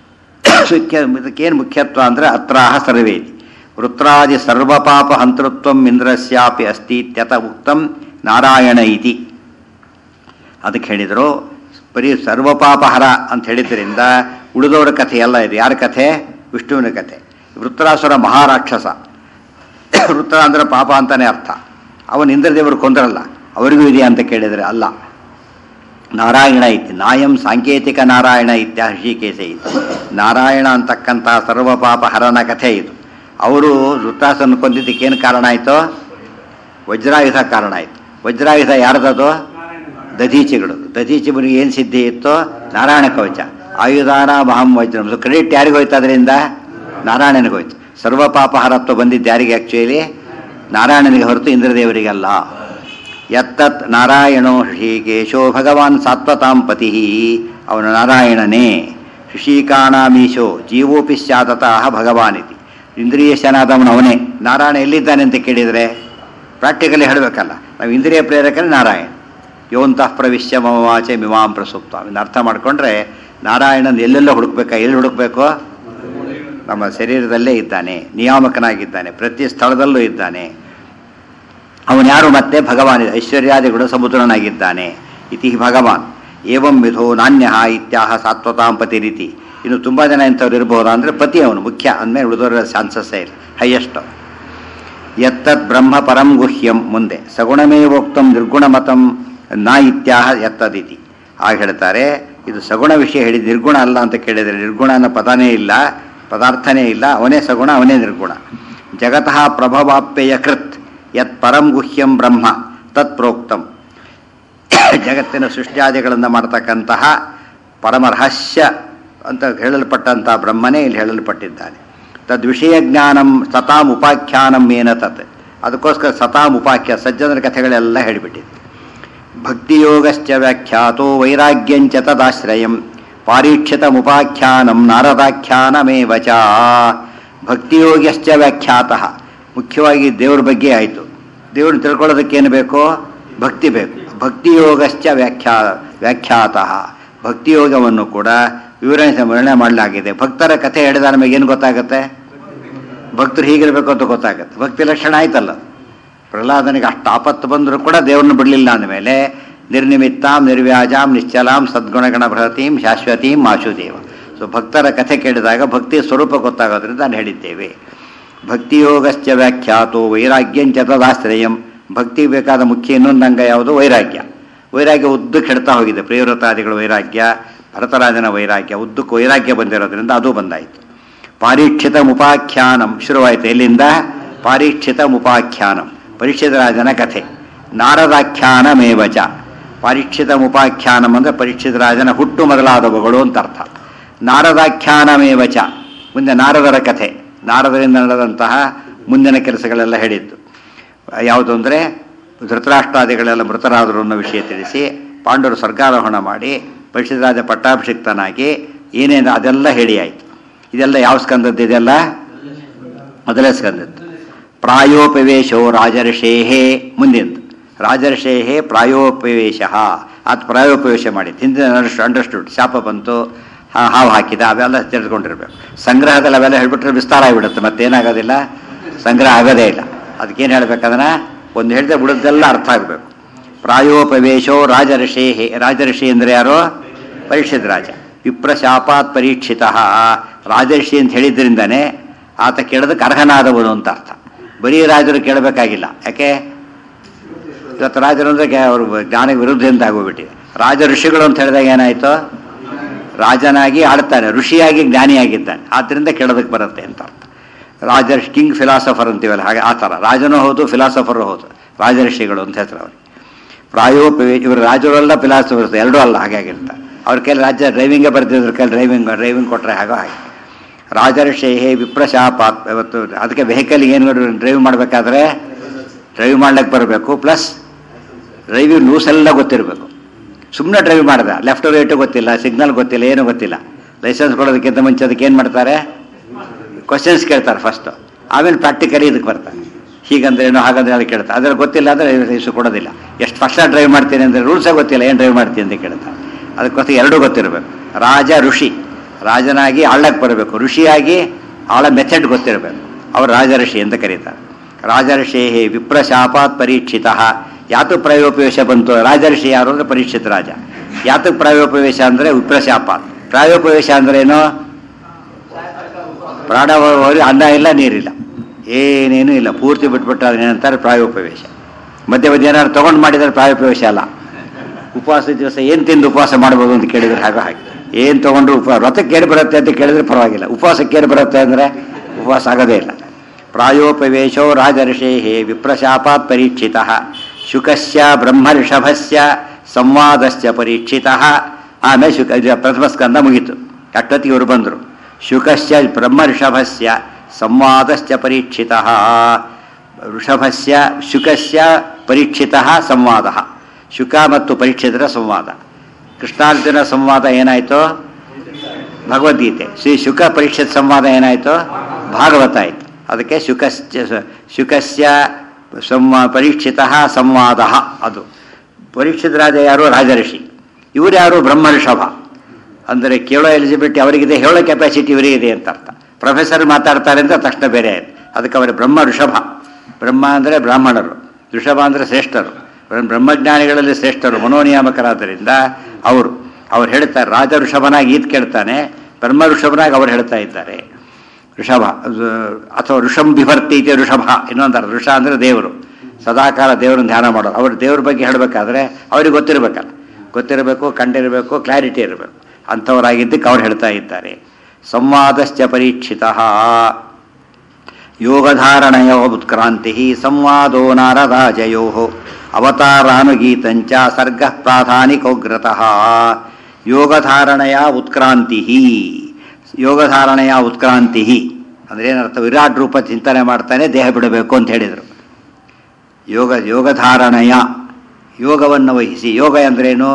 ಮುಖ್ಯ ಇದಕ್ಕೇನು ಮುಖ್ಯತ್ವ ಅಂದರೆ ಅತ್ರಾಹ ಸರ್ವೇತಿ ವೃತ್ರಾದಿ ಸರ್ವಪಾಪ ಹಂತೃತ್ವಂ ಇಂದ್ರಸ್ಯಾಪಿ ಅಸ್ತಿ ಇತ್ಯತ ಉಕ್ತಂ ನಾರಾಯಣ ಇತಿ ಅದಕ್ಕೆ ಹೇಳಿದರು ಬರೀ ಸರ್ವಪಾಪಹರ ಅಂತ ಹೇಳಿದ್ರಿಂದ ಉಳಿದವರ ಕಥೆ ಎಲ್ಲ ಇದೆ ಯಾರ ಕಥೆ ವಿಷ್ಣುವಿನ ಕಥೆ ವೃತ್ರಾಸುರ ಮಹಾರಾಕ್ಷಸ ವೃತ್ರ ಅಂದರೆ ಪಾಪ ಅಂತಾನೆ ಅರ್ಥ ಅವನು ಇಂದ್ರದೇವರು ಕೊಂದರಲ್ಲ ಅವರಿಗೂ ಇದೆಯಾ ಅಂತ ಕೇಳಿದರೆ ಅಲ್ಲ ನಾರಾಯಣ ಇತಿ ನಾಯಂ ಸಾಂಕೇತಿಕ ನಾರಾಯಣ ಇತ್ಯ ಹೃಷಿಕೇಶ ಇತ್ತು ನಾರಾಯಣ ಅಂತಕ್ಕಂಥ ಸರ್ವಪಾಪ ಹರನ ಕಥೆ ಇದು ಅವರು ವೃತ್ತಾಸನ ಕೊಂದಿದ್ದಕ್ಕೇನು ಕಾರಣ ಆಯಿತು ವಜ್ರಾಯುಧ ಕಾರಣ ಆಯಿತು ವಜ್ರಾಯುಧ ಯಾರ್ದದು ದಧೀಚಿಗಳು ದಧೀಚಿ ಮುನಿಗೆ ಏನು ಸಿದ್ಧಿ ಇತ್ತೋ ನಾರಾಯಣ ಕವಚ ಆಯುಧಾನ ಮಹಂ ವಜ್ರಂ ಸೊ ಕ್ರೆಡಿಟ್ ಯಾರಿಗೆ ಹೋಯ್ತು ಅದರಿಂದ ನಾರಾಯಣನಿಗೆ ಹೋಯ್ತು ಸರ್ವ ಪಾಪಹರತ್ವ ಬಂದಿದ್ದು ಯಾರಿಗೆ ಆ್ಯಕ್ಚುಲಿ ನಾರಾಯಣನಿಗೆ ಹೊರತು ಇಂದ್ರದೇವರಿಗಲ್ಲ ಯತ್ತತ್ ನಾರಾಯಣೋ ಋಷಿಕೇಶೋ ಭಗವಾನ್ ಸಾತ್ವತಾಂ ಪತಿ ಅವನು ನಾರಾಯಣನೇ ಋಷಿಕಾಣಾಮೀಶೋ ಜೀವೋಪಿ ಸ್ಯಾತತಃ ಭಗವಾನಿತಿ ಇಂದ್ರಿಯಶನಾದವನು ಅವನೇ ನಾರಾಯಣ ಎಲ್ಲಿದ್ದಾನೆ ಅಂತ ಕೇಳಿದರೆ ಪ್ರಾಕ್ಟಿಕಲಿ ಹೇಳಬೇಕಲ್ಲ ನಾವು ಇಂದ್ರಿಯ ಪ್ರೇರಕನೇ ನಾರಾಯಣ ಯೋಂತಃ ಪ್ರವಿಶ್ಯ ಮಮವಾಚೆ ಮಿಮಾಂ ಪ್ರಸುಪ್ತ ಇದನ್ನ ಅರ್ಥ ಮಾಡಿಕೊಂಡ್ರೆ ನಾರಾಯಣನ ಎಲ್ಲೆಲ್ಲ ಹುಡುಕ್ಬೇಕಾ ಎಲ್ಲಿ ಹುಡುಕ್ಬೇಕು ನಮ್ಮ ಶರೀರದಲ್ಲೇ ಇದ್ದಾನೆ ನಿಯಾಮಕನಾಗಿದ್ದಾನೆ ಪ್ರತಿ ಸ್ಥಳದಲ್ಲೂ ಇದ್ದಾನೆ ಅವನು ಯಾರು ಮತ್ತೆ ಭಗವಾನ್ ಐಶ್ವರ್ಯಾದಿಗಳು ಸಮುದ್ರನಾಗಿದ್ದಾನೆ ಇತಿ ಭಗವಾನ್ ಏವಂ ವಿಧೋ ನಾಣ್ಯ ಇತ್ಯಾಹ ಸಾತ್ವತಾಂ ಪತಿ ರೀತಿ ಇನ್ನು ತುಂಬ ಜನ ಇಂಥವ್ರು ಇರ್ಬೋದಾ ಅಂದರೆ ಪತಿ ಅವನು ಮುಖ್ಯ ಅಂದಮೇಲೆ ಉಳಿದವರ ಚಾನ್ಸಸ್ಸೇ ಇಲ್ಲ ಹೈಯೆಸ್ಟ್ ಯತ್ತದ್ ಬ್ರಹ್ಮ ಪರಂ ಗುಹ್ಯಂ ಮುಂದೆ ಸಗುಣಮೇವೋಕ್ತಂ ನಿರ್ಗುಣಮತಂ ನ ಇತ್ಯಾಹ ಯತ್ತದಿತಿ ಆಗ ಹೇಳ್ತಾರೆ ಇದು ಸಗುಣ ವಿಷಯ ಹೇಳಿ ನಿರ್ಗುಣ ಅಲ್ಲ ಅಂತ ಕೇಳಿದರೆ ನಿರ್ಗುಣ ಅನ್ನೋ ಪದನೇ ಇಲ್ಲ ಪದಾರ್ಥನೇ ಇಲ್ಲ ಅವನೇ ಸಗುಣ ಅವನೇ ನಿರ್ಗುಣ ಜಗತಃ ಪ್ರಭವಾಪ್ಯಯ ಕೃತ್ ಯತ್ ಪರಂ ಗುಹ್ಯಂ ಬ್ರಹ್ಮ ತತ್ ಪ್ರೋಕ್ತಂ ಜಗತ್ತಿನ ಸೃಷ್ಟ್ಯಾದಿಗಳನ್ನು ಮಾಡ್ತಕ್ಕಂತಹ ಪರಮ ರಹಸ್ಯ ಅಂತ ಹೇಳಲ್ಪಟ್ಟಂಥ ಬ್ರಹ್ಮನೇ ಇಲ್ಲಿ ಹೇಳಲ್ಪಟ್ಟಿದ್ದಾನೆ ತದ್ವಿಷಯ ಜ್ಞಾನಂ ಸತಾಂ ಉಪಾಖ್ಯಾನಂ ಏನ ತತ್ ಅದಕ್ಕೋಸ್ಕರ ಸತಾಂ ಉಪಾಖ್ಯ ಸಜ್ಜನರ ಕಥೆಗಳೆಲ್ಲ ಹೇಳಿಬಿಟ್ಟಿದೆ ಭಕ್ತಿಯೋಗಶ್ಚ ವ್ಯಾಖ್ಯಾತೋ ವೈರಾಗ್ಯಂಚ ತದಾಶ್ರಯಂ ಪಾರೀಕ್ಷಿತಮುಪಾಖ್ಯಾನಂ ನಾರದಾಖ್ಯಾನಮೇವ ಚ ಭಕ್ತಿಯೋಗಶ್ಚ ವ್ಯಾಖ್ಯಾತಃ ಮುಖ್ಯವಾಗಿ ದೇವ್ರ ಬಗ್ಗೆ ಆಯಿತು ದೇವ್ರನ್ನ ತಿಳ್ಕೊಳ್ಳೋದಕ್ಕೆ ಏನು ಬೇಕೋ ಭಕ್ತಿ ಬೇಕು ಭಕ್ತಿಯೋಗಶ್ಚ ವ್ಯಾಖ್ಯಾ ವ್ಯಾಖ್ಯಾತಃ ಭಕ್ತಿಯೋಗವನ್ನು ಕೂಡ ವಿವರಣೆ ವರ್ಣನೆ ಮಾಡಲಾಗಿದೆ ಭಕ್ತರ ಕಥೆ ಹೇಳಿದ ನಮಗೆ ಏನು ಗೊತ್ತಾಗುತ್ತೆ ಭಕ್ತರು ಹೀಗಿರಬೇಕು ಅಂತ ಗೊತ್ತಾಗುತ್ತೆ ಭಕ್ತಿ ಲಕ್ಷಣ ಆಯ್ತಲ್ಲ ಪ್ರಹ್ಲಾದನಿಗೆ ಅಷ್ಟು ಆಪತ್ತು ಬಂದರೂ ಕೂಡ ದೇವ್ರನ್ನ ಬಿಡಲಿಲ್ಲ ಅಂದಮೇಲೆ ನಿರ್ನಿಮಿತ್ತಾಂ ನಿರ್ವ್ಯಾಜಾಂ ನಿಶ್ಚಲಾಂ ಸದ್ಗುಣಗಣ ಬೃಹತೀಂ ಶಾಶ್ವತೀಂ ಆಶುದೇವ ಸೊ ಭಕ್ತರ ಕಥೆ ಕೇಳಿದಾಗ ಭಕ್ತಿ ಸ್ವರೂಪ ಗೊತ್ತಾಗೋದ್ರಿಂದ ನಾನು ಹೇಳಿದ್ದೇವೆ ಭಕ್ತಿಯೋಗಶ್ಚ ವ್ಯಾಖ್ಯಾತೋ ವೈರಾಗ್ಯಂಚ ತದಾಶ್ರಯಂ ಭಕ್ತಿ ಬೇಕಾದ ಮುಖ್ಯ ಇನ್ನೊಂದು ಅಂಗ ಯಾವುದು ವೈರಾಗ್ಯ ವೈರಾಗ್ಯ ಉದ್ದಕ್ಕೆ ಕೆಡ್ತಾ ಹೋಗಿದೆ ಪ್ರಿಯವ್ರತಾದಿಗಳ ವೈರಾಗ್ಯ ಭರತರಾಜನ ವೈರಾಗ್ಯ ಉದ್ದಕ್ಕೆ ವೈರಾಗ್ಯ ಬಂದಿರೋದ್ರಿಂದ ಅದು ಬಂದಾಯಿತು ಪಾರೀಕ್ಷಿತ ಮುಪಾಖ್ಯಾನಂ ಶುರುವಾಯಿತು ಎಲ್ಲಿಂದ ಪಾರೀಕ್ಷಿತ ಮುಪಾಖ್ಯಾನಂ ಪರೀಕ್ಷಿತ ರಾಜನ ಕಥೆ ನಾರದಾಖ್ಯಾನಮೇವಚ ಪರೀಕ್ಷಿತ ಮುಪಾಖ್ಯಾನಂ ಅಂದರೆ ಪರೀಕ್ಷಿತ ರಾಜನ ಹುಟ್ಟು ಮೊದಲಾದವುಗಳು ಅಂತ ಅರ್ಥ ನಾರದಾಖ್ಯಾನಮೇವಚ ಮುಂದೆ ನಾರದರ ಕಥೆ ನಾರದರಿಂದ ನಡೆದಂತಹ ಮುಂದಿನ ಕೆಲಸಗಳೆಲ್ಲ ಹೇಳಿದ್ದು ಯಾವುದು ಅಂದರೆ ಧೃತರಾಷ್ಟ್ರಾದಿಗಳೆಲ್ಲ ಮೃತರಾದರು ಅನ್ನೋ ವಿಷಯ ತಿಳಿಸಿ ಪಾಂಡವರು ಸ್ವರ್ಗಾರೋಹಣ ಮಾಡಿ ಪರೀಕ್ಷಿತ ರಾಜ ಪಟ್ಟಾಭಿಷಿಕ್ತನಾಗಿ ಏನೇನು ಅದೆಲ್ಲ ಹೇಳಿ ಆಯಿತು ಇದೆಲ್ಲ ಯಾವ ಸ್ಕಂದದ್ದು ಇದೆಲ್ಲ ಮೊದಲೇ ಸ್ಕಂದದ್ದು ಪ್ರಾಯೋಪವೇಶೋ ರಾಜರ್ಷೇಹೇ ಮುಂದಿಂದು ರಾಜರ್ಷೇಹೇ ಪ್ರಾಯೋಪವೇಶ ಅದು ಪ್ರಾಯೋಪವೇಶ ಮಾಡಿದ್ದು ಹಿಂದಿನ ಅಂಡರ್ಸ್ಟುಡ್ ಶಾಪ ಬಂತು ಹಾ- ಹಾವು ಹಾಕಿದ ಅವೆಲ್ಲ ತಿಳಿದುಕೊಂಡಿರ್ಬೇಕು ಸಂಗ್ರಹದಲ್ಲಿ ಅವೆಲ್ಲ ಹೇಳ್ಬಿಟ್ರೆ ವಿಸ್ತಾರ ಆಗಿಬಿಡುತ್ತೆ ಮತ್ತೇನಾಗೋದಿಲ್ಲ ಸಂಗ್ರಹ ಆಗೋದೇ ಇಲ್ಲ ಅದಕ್ಕೇನು ಹೇಳ್ಬೇಕಂದ್ರೆ ಒಂದು ಹೇಳಿದ್ರೆ ಬಿಡೋದೆಲ್ಲ ಅರ್ಥ ಆಗಬೇಕು ಪ್ರಾಯೋಪವೇಶೋ ರಾಜಋಷೇಹೇ ರಾಜಋಷಿ ಅಂದರೆ ಯಾರು ಪರೀಕ್ಷಿತ ರಾಜ ವಿಪ್ರಶಾಪಾತ್ ಪರೀಕ್ಷಿತ ರಾಜಋಷಿ ಅಂತ ಹೇಳಿದ್ರಿಂದನೇ ಆತ ಕೇಳೋದಕ್ಕೆ ಅರ್ಹನಾದವನು ಅಂತ ಅರ್ಥ ಬರೀ ರಾಜರು ಕೇಳಬೇಕಾಗಿಲ್ಲ ಯಾಕೆ ಇವತ್ತು ರಾಜರು ಅಂದರೆ ಅವರು ಜ್ಞಾನ ವಿರುದ್ಧ ಅಂತ ಆಗೋಗ್ಬಿಟ್ಟಿದೆ ರಾಜ ಋಷಿಗಳು ಅಂತ ಹೇಳಿದಾಗ ಏನಾಯಿತು ರಾಜನಾಗಿ ಆಡ್ತಾನೆ ಋಷಿಯಾಗಿ ಜ್ಞಾನಿಯಾಗಿದ್ದಾನೆ ಆದ್ದರಿಂದ ಕೇಳೋದಕ್ಕೆ ಬರುತ್ತೆ ಅಂತ ಅರ್ಥ ರಾಜ ಕಿಂಗ್ ಫಿಲಾಸಫರ್ ಅಂತೀವಲ್ಲ ಹಾಗೆ ಆ ಥರ ರಾಜನೂ ಹೌದು ಫಿಲಾಸಫರು ಹೌದು ರಾಜಋಷಿಗಳು ಅಂತ ಹೆಸರು ಅವ್ರಿಗೆ ಪ್ರಾಯೋಪವೇ ಇವರು ರಾಜರೆಲ್ಲ ಫಿಲಾಸಫರ್ಸ್ ಎರಡೂ ಅಲ್ಲ ಹಾಗಾಗಿರ್ತಾರೆ ಅವ್ರ ಕೈಲಿ ರಾಜ್ಯ ಡ್ರೈವಿಂಗೇ ಬರ್ತಿದ್ರು ಕೈಲಿ ಡ್ರೈವಿಂಗ್ ಡ್ರೈವಿಂಗ್ ಕೊಟ್ಟರೆ ಹಾಗೋ ಹಾಗೆ ರಾಜಋಷಿ ಹೇ ವಿಪ್ರಶಾಪ ಇವತ್ತು ಅದಕ್ಕೆ ವೆಹಿಕಲ್ ಏನು ಡ್ರೈವ್ ಮಾಡಬೇಕಾದ್ರೆ ಡ್ರೈವ್ ಮಾಡ್ಲಿಕ್ಕೆ ಬರಬೇಕು ಪ್ಲಸ್ ಡ್ರೈವಿಂಗ್ ರೂಲ್ಸ್ ಎಲ್ಲ ಗೊತ್ತಿರಬೇಕು ಸುಮ್ಮನೆ ಡ್ರೈವ್ ಮಾಡ್ದ ಲೆಫ್ಟ್ ರೈಟು ಗೊತ್ತಿಲ್ಲ ಸಿಗ್ನಲ್ ಗೊತ್ತಿಲ್ಲ ಏನೂ ಗೊತ್ತಿಲ್ಲ ಲೈಸೆನ್ಸ್ ಕೊಡೋದಕ್ಕಿಂತ ಮುಂಚೆ ಅದಕ್ಕೆ ಏನು ಮಾಡ್ತಾರೆ ಕ್ವಶನ್ಸ್ ಕೇಳ್ತಾರೆ ಫಸ್ಟು ಆಮೇಲೆ ಪ್ರಾಕ್ಟಿಕಲಿ ಇದಕ್ಕೆ ಬರ್ತಾರೆ ಹೀಗಂದ್ರೆ ಏನೋ ಹಾಗಂದ್ರೆ ಅದು ಕೇಳ್ತಾರೆ ಅದ್ರ ಗೊತ್ತಿಲ್ಲ ಅಂದರೆ ಲೈಸು ಕೊಡೋದಿಲ್ಲ ಎಷ್ಟು ಫಸ್ಟ್ ಡ್ರೈವ್ ಮಾಡ್ತೀನಿ ಅಂದರೆ ರೂಲ್ಸೇ ಗೊತ್ತಿಲ್ಲ ಏನು ಡ್ರೈವ್ ಮಾಡ್ತೀನಿ ಅಂತ ಕೇಳ್ತಾರೆ ಅದಕ್ಕೋಸ್ಕರ ಎರಡೂ ಗೊತ್ತಿರಬೇಕು ರಾಜ ಋಷಿ ರಾಜನಾಗಿ ಆಳಕ್ಕೆ ಬರಬೇಕು ಋಷಿಯಾಗಿ ಆಳ ಮೆಥಡ್ ಗೊತ್ತಿರಬೇಕು ಅವರು ರಾಜಋಷಿ ಅಂತ ಕರೀತಾರೆ ರಾಜಋಷಿ ಹೇ ವಿಪ್ರಶಾಪಾತ್ ಪರೀಕ್ಷಿತ ಯಾತು ಪ್ರಾಯೋಪವೇಶ ಬಂತು ರಾಜಋಷಿ ಯಾರು ಅಂದರೆ ಪರೀಕ್ಷಿತ ರಾಜ ಯಾತಕ್ಕೆ ಪ್ರಾಯೋಪವೇಶ ಅಂದರೆ ವಿಪ್ರಶಾಪಾತ್ ಪ್ರಾಯೋಪವೇಶ ಅಂದ್ರೆ ಏನು ಪ್ರಾಣ ಹೋಗಿ ಅನ್ನ ಇಲ್ಲ ನೀರಿಲ್ಲ ಏನೇನೂ ಇಲ್ಲ ಪೂರ್ತಿ ಬಿಟ್ಬಿಟ್ಟು ಅದನ್ನೇನಂತಾರೆ ಪ್ರಾಯೋಪವೇಶ ಮಧ್ಯೆ ಮಧ್ಯೆ ಏನಾದ್ರು ತೊಗೊಂಡು ಮಾಡಿದರೆ ಪ್ರಾಯೋಪವೇಶ ಅಲ್ಲ ಉಪವಾಸ ದಿವಸ ಏನು ತಿಂದು ಉಪವಾಸ ಮಾಡ್ಬೋದು ಅಂತ ಕೇಳಿದ್ರೆ ಹಾಗೆ ಹಾಗೆ ಏನು ತೊಗೊಂಡ್ರು ಉಪ ವ್ರತಕ್ಕೆ ಏನು ಬರುತ್ತೆ ಅಂತ ಕೇಳಿದ್ರೆ ಪರವಾಗಿಲ್ಲ ಉಪವಾಸಕ್ಕೆ ಏನು ಬರುತ್ತೆ ಅಂದರೆ ಉಪವಾಸ ಆಗೋದೇ ಇಲ್ಲ ಪ್ರಾಯೋಪವೇಶೋ ರಾಜಋಷೇ ವಿಪ್ರಶಾಪಾತ್ ಪರೀಕ್ಷಿತ ಶುಕಸ್ಯ ಬ್ರಹ್ಮ ಋಷಭಸ್ಯ ಸಂವಾದಸ್ಯ ಪರೀಕ್ಷಿತ ಆಮೇಲೆ ಶುಕ ಇದು ಪ್ರಥಮ ಸ್ಕಂದ ಮುಗೀತು ಅಷ್ಟೊತ್ತಿಗೆ ಇವರು ಬಂದರು ಶುಕಸ್ಯ ಬ್ರಹ್ಮ ಋಷಭಸ್ಯ ಸಂವಾದಸ್ಯ ಪರೀಕ್ಷಿತ ಋಷಭಸ್ಯ ಶುಕಸ್ಯ ಪರೀಕ್ಷಿತ ಸಂವಾದ ಶುಕ ಮತ್ತು ಪರೀಕ್ಷಿತರ ಸಂವಾದ ಕೃಷ್ಣಾರ್ಜುನ ಸಂವಾದ ಏನಾಯಿತು ಭಗವದ್ಗೀತೆ ಶ್ರೀ ಶುಕ ಪರೀಕ್ಷಿತ ಸಂವಾದ ಏನಾಯಿತು ಭಾಗವತ ಆಯಿತು ಅದಕ್ಕೆ ಶುಕಸ್ಯ ಶುಕಸ್ಯ ಸಂವ ಪರೀಕ್ಷಿತ ಸಂವಾದ ಅದು ಪರೀಕ್ಷಿತ ರಾಜ ಯಾರು ರಾಜಋಷಿ ಇವರು ಯಾರು ಬ್ರಹ್ಮ ಋಷಭ ಅಂದರೆ ಕೇಳೋ ಎಲಿಜಿಬಿಲಿಟಿ ಅವರಿಗಿದೆ ಹೇಳೋ ಕೆಪಾಸಿಟಿ ಇವರಿಗೆ ಇದೆ ಅಂತ ಅರ್ಥ ಪ್ರೊಫೆಸರ್ ಮಾತಾಡ್ತಾರೆ ಅಂತ ತಕ್ಷಣ ಬೇರೆ ಆಯ್ತು ಅದಕ್ಕೆ ಅವರು ಬ್ರಹ್ಮ ಋಷಭ ಬ್ರಹ್ಮ ಅಂದರೆ ಬ್ರಾಹ್ಮಣರು ಋಷಭ ಅಂದರೆ ಶ್ರೇಷ್ಠರು ಬ್ರಹ್ಮ- ಬ್ರಹ್ಮಜ್ಞಾನಿಗಳಲ್ಲಿ ಶ್ರೇಷ್ಠರು ಮನೋನಿಯಾಮಕರಾದ್ದರಿಂದ ಅವರು ಅವ್ರು ಹೇಳ್ತಾರೆ ರಾಜ ಋಷಭನಾಗಿ ಈತ್ ಕೇಳ್ತಾನೆ ಬ್ರಹ್ಮ ಋಷಭನಾಗಿ ಅವ್ರು ಹೇಳ್ತಾ ಇದ್ದಾರೆ ಋಷಭ ಅದು ಅಥವಾ ಋಷಂ ಬಿಭರ್ತಿ ಇದೆ ಋಷಭ ಇನ್ನೊಂದು ಅರ್ಥ ಋಷ ಅಂದರೆ ದೇವರು ಸದಾಕಾಲ ದೇವರನ್ನು ಧ್ಯಾನ ಮಾಡೋರು ಅವ್ರ ದೇವ್ರ ಬಗ್ಗೆ ಹೇಳಬೇಕಾದ್ರೆ ಅವ್ರಿಗೆ ಗೊತ್ತಿರಬೇಕಲ್ಲ ಗೊತ್ತಿರಬೇಕು ಕಂಡಿರಬೇಕು ಕ್ಲಾರಿಟಿ ಇರಬೇಕು ಅಂಥವರಾಗಿದ್ದಕ್ಕೆ ಅವ್ರು ಹೇಳ್ತಾ ಇದ್ದಾರೆ ಸಂವಾದಶ್ಚ ಪರೀಕ್ಷಿತ ಯೋಗಧಾರಣಯ ಉತ್ಕ್ರಾಂತಿ ಸಂವಾದೋ ನಾರದಾಜಯೋ ಅವತಾರಾನುಗೀತಂಚ ಸರ್ಗ ಪ್ರಾಧಾನಿಕೋಗ್ರತಃ ಯೋಗಧಾರಣೆಯ ಉತ್ಕ್ರಾಂತಿ ಯೋಗಧಾರಣೆಯ ಉತ್ಕ್ರಾಂತಿ ಅಂದ್ರೆ ಏನರ್ಥ ವಿರಾಟ್ ರೂಪ ಚಿಂತನೆ ಮಾಡ್ತಾನೆ ದೇಹ ಬಿಡಬೇಕು ಅಂತ ಹೇಳಿದರು ಯೋಗ ಯೋಗಧಾರಣೆಯ ಯೋಗವನ್ನು ವಹಿಸಿ ಯೋಗ ಅಂದ್ರೇನು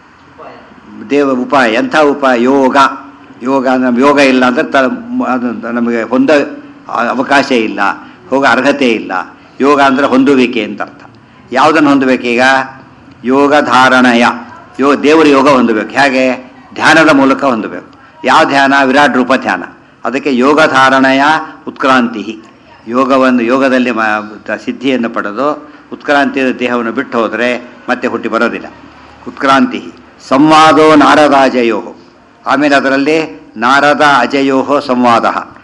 ದೇವ ಉಪಾಯ ಎಂಥ ಉಪಾಯ ಯೋಗ ಯೋಗ ನಮ್ಮ ಯೋಗ ಇಲ್ಲ ಅಂದರೆ ತ ಅದು ನಮಗೆ ಹೊಂದ ಅವಕಾಶ ಇಲ್ಲ ಹೋಗೋ ಅರ್ಹತೆ ಇಲ್ಲ ಯೋಗ ಅಂದರೆ ಹೊಂದುವಿಕೆ ಅಂತ ಅರ್ಥ ಯಾವುದನ್ನು ಹೊಂದಬೇಕೀಗ ಯೋಗ ಧಾರಣಯ ಯೋ ದೇವರ ಯೋಗ ಹೊಂದಬೇಕು ಹೇಗೆ ಧ್ಯಾನದ ಮೂಲಕ ಹೊಂದಬೇಕು ಯಾವ ಧ್ಯಾನ ವಿರಾಟ್ ರೂಪ ಧ್ಯಾನ ಅದಕ್ಕೆ ಯೋಗ ಧಾರಣೆಯ ಉತ್ಕ್ರಾಂತಿ ಯೋಗವನ್ನು ಯೋಗದಲ್ಲಿ ಮ ಸಿದ್ಧಿಯನ್ನು ಪಡೆದು ಉತ್ಕ್ರಾಂತಿಯ ದೇಹವನ್ನು ಬಿಟ್ಟು ಹೋದರೆ ಮತ್ತೆ ಹುಟ್ಟಿ ಬರೋದಿಲ್ಲ ಉತ್ಕ್ರಾಂತಿ ಸಂವಾದೋ ನಾರದಾಜಯೋ ಆಮೇಲೆ ಅದರಲ್ಲಿ ನಾರದ ಅಜಯೋ ಸಂವಾದ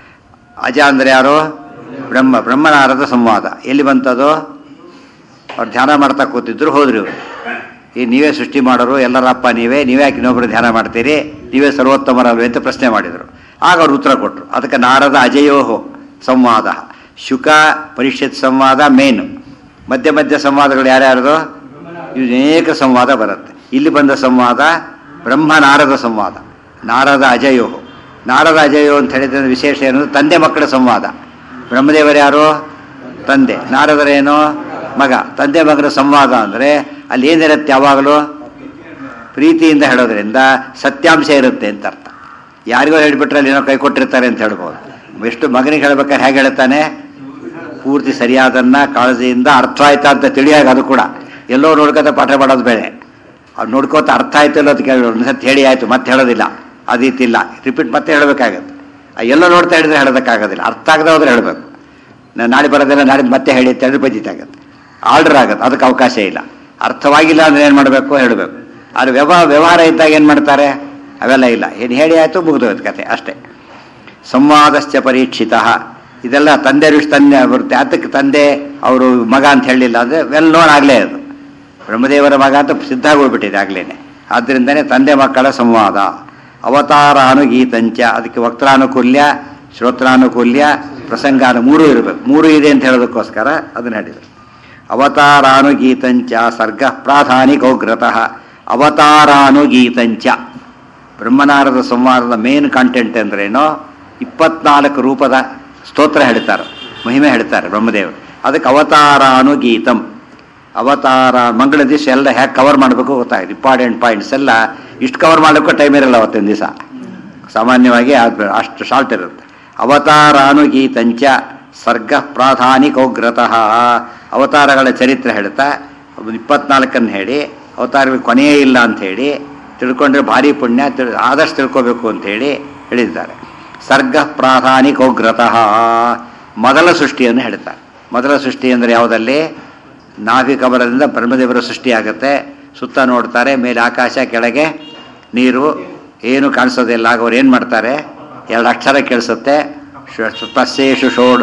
ಅಜ ಅಂದರೆ ಯಾರು ಬ್ರಹ್ಮ ಬ್ರಹ್ಮನಾರದ ಸಂವಾದ ಎಲ್ಲಿ ಬಂತದು ಅವ್ರು ಧ್ಯಾನ ಮಾಡ್ತಾ ಕೂತಿದ್ರು ಹೋದ್ರು ಇವರು ಈ ನೀವೇ ಸೃಷ್ಟಿ ಮಾಡೋರು ಎಲ್ಲರಪ್ಪ ನೀವೇ ನೀವೇ ಯಾಕೆ ಇನ್ನೊಬ್ಬರು ಧ್ಯಾನ ಮಾಡ್ತೀರಿ ನೀವೇ ಸರ್ವೋತ್ತಮರಲ್ವೇ ಅಂತ ಪ್ರಶ್ನೆ ಮಾಡಿದರು ಆಗ ಅವ್ರು ಉತ್ತರ ಕೊಟ್ಟರು ಅದಕ್ಕೆ ನಾರದ ಅಜಯೋಹೋ ಸಂವಾದ ಶುಕ ಪರಿಷತ್ ಸಂವಾದ ಮೇನು ಮಧ್ಯ ಮಧ್ಯ ಸಂವಾದಗಳು ಯಾರ್ಯಾರ್ದು ಇವು ಅನೇಕ ಸಂವಾದ ಬರುತ್ತೆ ಇಲ್ಲಿ ಬಂದ ಸಂವಾದ ಬ್ರಹ್ಮ ನಾರದ ಸಂವಾದ ನಾರದ ಅಜಯೋ ನಾರದ ಅಜಯೋ ಅಂತ ಹೇಳಿದ್ರೆ ವಿಶೇಷ ಏನು ತಂದೆ ಮಕ್ಕಳ ಸಂವಾದ ಬ್ರಹ್ಮದೇವರು ಯಾರು ತಂದೆ ನಾರದರೇನು ಮಗ ತಂದೆ ಮಗನ ಸಂವಾದ ಅಂದರೆ ಅಲ್ಲಿ ಏನಿರುತ್ತೆ ಯಾವಾಗಲೂ ಪ್ರೀತಿಯಿಂದ ಹೇಳೋದ್ರಿಂದ ಸತ್ಯಾಂಶ ಇರುತ್ತೆ ಅಂತ ಅರ್ಥ ಯಾರಿಗೋ ಹೇಳಿಬಿಟ್ರೆ ಅಲ್ಲಿ ಏನೋ ಕೈ ಕೊಟ್ಟಿರ್ತಾರೆ ಅಂತ ಹೇಳ್ಬೋದು ಎಷ್ಟು ಮಗನಿಗೆ ಹೇಳ್ಬೇಕಾದ್ರೆ ಹೇಗೆ ಹೇಳ್ತಾನೆ ಪೂರ್ತಿ ಸರಿಯಾದನ್ನ ಕಾಳಜಿಯಿಂದ ಅರ್ಥ ಆಯ್ತಾ ಅಂತ ತಿಳಿಯಾಗ ಅದು ಕೂಡ ಎಲ್ಲೋ ನೋಡ್ಕೊತ ಪಾಠ ಮಾಡೋದು ಬೇರೆ ಅವ್ರು ನೋಡ್ಕೋತ ಅರ್ಥ ಆಯ್ತು ಇಲ್ಲ ಅಂತ ಕೇಳಿ ಒಂದ್ಸತಿ ಹೇಳಿ ಆಯ್ತು ಮತ್ತೆ ಹೇಳೋದಿಲ್ಲ ಅದಿತ್ತಿಲ್ಲ ರಿಪೀಟ್ ಮತ್ತೆ ಹೇಳಬೇಕಾಗತ್ತೆ ಎಲ್ಲೋ ನೋಡ್ತಾ ಹೇಳಿದ್ರೆ ಹೇಳೋದಕ್ಕಾಗೋದಿಲ್ಲ ಅರ್ಥ ಆಗದೆ ಹೋದ್ರೆ ಹೇಳಬೇಕು ನಾನು ನಾಳೆ ಬರೋದಿಲ್ಲ ನಾಳೆ ಮತ್ತೆ ಹೇಳಿ ಅಂತ ಹೇಳಿ ಬಜಿತ್ ಆಗುತ್ತೆ ಆರ್ಡರ್ ಆಗುತ್ತೆ ಅದಕ್ಕೆ ಅವಕಾಶ ಇಲ್ಲ ಅರ್ಥವಾಗಿಲ್ಲ ಅಂದ್ರೆ ಏನು ಮಾಡಬೇಕು ಹೇಳಬೇಕು ಆದರೆ ವ್ಯವಹಾರ ವ್ಯವಹಾರ ಇದ್ದಾಗ ಏನು ಮಾಡ್ತಾರೆ ಅವೆಲ್ಲ ಇಲ್ಲ ಏನು ಹೇಳಿ ಆಯಿತು ಮುಗಿದೋಯ್ತು ಕತೆ ಅಷ್ಟೇ ಸಂವಾದಶ್ಚ ಪರೀಕ್ಷಿತ ಇದೆಲ್ಲ ತಂದೆ ಋಷಿ ತಂದೆ ಬರುತ್ತೆ ಅದಕ್ಕೆ ತಂದೆ ಅವರು ಮಗ ಅಂತ ಹೇಳಲಿಲ್ಲ ಅಂದರೆ ವೆಲ್ ನೋನ್ ಆಗಲೇ ಅದು ಬ್ರಹ್ಮದೇವರ ಮಗ ಅಂತ ಸಿದ್ಧ ಹೋಗ್ಬಿಟ್ಟಿದೆ ಆಗ್ಲೇನೆ ಆದ್ದರಿಂದನೇ ತಂದೆ ಮಕ್ಕಳ ಸಂವಾದ ಅವತಾರಾನುಗೀತಂಚ ಅದಕ್ಕೆ ವಕ್ತಾನುಕೂಲ್ಯ ಶ್ರೋತ್ರಾನುಕೂಲ್ಯ ಪ್ರಸಂಗಾನು ಮೂರು ಇರಬೇಕು ಮೂರು ಇದೆ ಅಂತ ಹೇಳೋದಕ್ಕೋಸ್ಕರ ಅದನ್ನ ಹೇಳಿದರು ಅವತಾರಾನುಗೀತಂಚ ಸರ್ಗ ಪ್ರಾಧಾನಿಕೋಗ್ರತಃ ಅವತಾರಾನುಗೀತಂಚ ಬ್ರಹ್ಮನಾರದ ಸಂವಾದದ ಮೇನ್ ಕಾಂಟೆಂಟ್ ಅಂದ್ರೇನು ಇಪ್ಪತ್ನಾಲ್ಕು ರೂಪದ ಸ್ತೋತ್ರ ಹೇಳ್ತಾರೆ ಮಹಿಮೆ ಹೇಳ್ತಾರೆ ಬ್ರಹ್ಮದೇವರು ಅದಕ್ಕೆ ಅವತಾರಾನುಗೀತಂ ಅವತಾರ ಮಂಗಳ ದಿವಸ ಎಲ್ಲ ಹೇಗೆ ಕವರ್ ಮಾಡಬೇಕು ಗೊತ್ತಾಗಿದೆ ಇಂಪಾರ್ಟೆಂಟ್ ಪಾಯಿಂಟ್ಸ್ ಎಲ್ಲ ಇಷ್ಟು ಕವರ್ ಮಾಡೋಕ್ಕೂ ಟೈಮ್ ಇರಲ್ಲ ಅವತ್ತಿನ ದಿವಸ ಸಾಮಾನ್ಯವಾಗಿ ಅದು ಅಷ್ಟು ಶಾರ್ಟ್ ಇರುತ್ತೆ ಅವತಾರಾನುಗೀತಂಚ ಸರ್ಗ ಪ್ರಾಧಾನಿಕೋಗ್ರತಃ ಅವತಾರಗಳ ಚರಿತ್ರೆ ಹೇಳ್ತಾ ಒಂದು ಇಪ್ಪತ್ನಾಲ್ಕನ್ನು ಹೇಳಿ ಅವತಾರಗಳಿಗೆ ಕೊನೆಯೇ ಇಲ್ಲ ಅಂತ ಹೇಳಿ ತಿಳ್ಕೊಂಡ್ರೆ ಭಾರಿ ಪುಣ್ಯ ತಿಳ್ ಆದಷ್ಟು ತಿಳ್ಕೋಬೇಕು ಅಂತ ಹೇಳಿ ಹೇಳಿದ್ದಾರೆ ಸರ್ಗ ಪ್ರಾಧಾನಿಕೋಗ್ರತಃ ಮೊದಲ ಸೃಷ್ಟಿಯನ್ನು ಹೇಳ್ತಾರೆ ಮೊದಲ ಸೃಷ್ಟಿ ಅಂದರೆ ಯಾವುದಲ್ಲಿ ನಾಭಿ ಕಮಲದಿಂದ ಬ್ರಹ್ಮದೇವರ ಸೃಷ್ಟಿಯಾಗುತ್ತೆ ಸುತ್ತ ನೋಡ್ತಾರೆ ಮೇಲೆ ಆಕಾಶ ಕೆಳಗೆ ನೀರು ಏನು ಕಾಣಿಸೋದಿಲ್ಲ ಆಗ ಅವ್ರು ಏನು ಮಾಡ್ತಾರೆ ಎರಡು ಅಕ್ಷರ ಕೇಳಿಸುತ್ತೆ ತಸ್ಸೇಶು ಷೋಡ್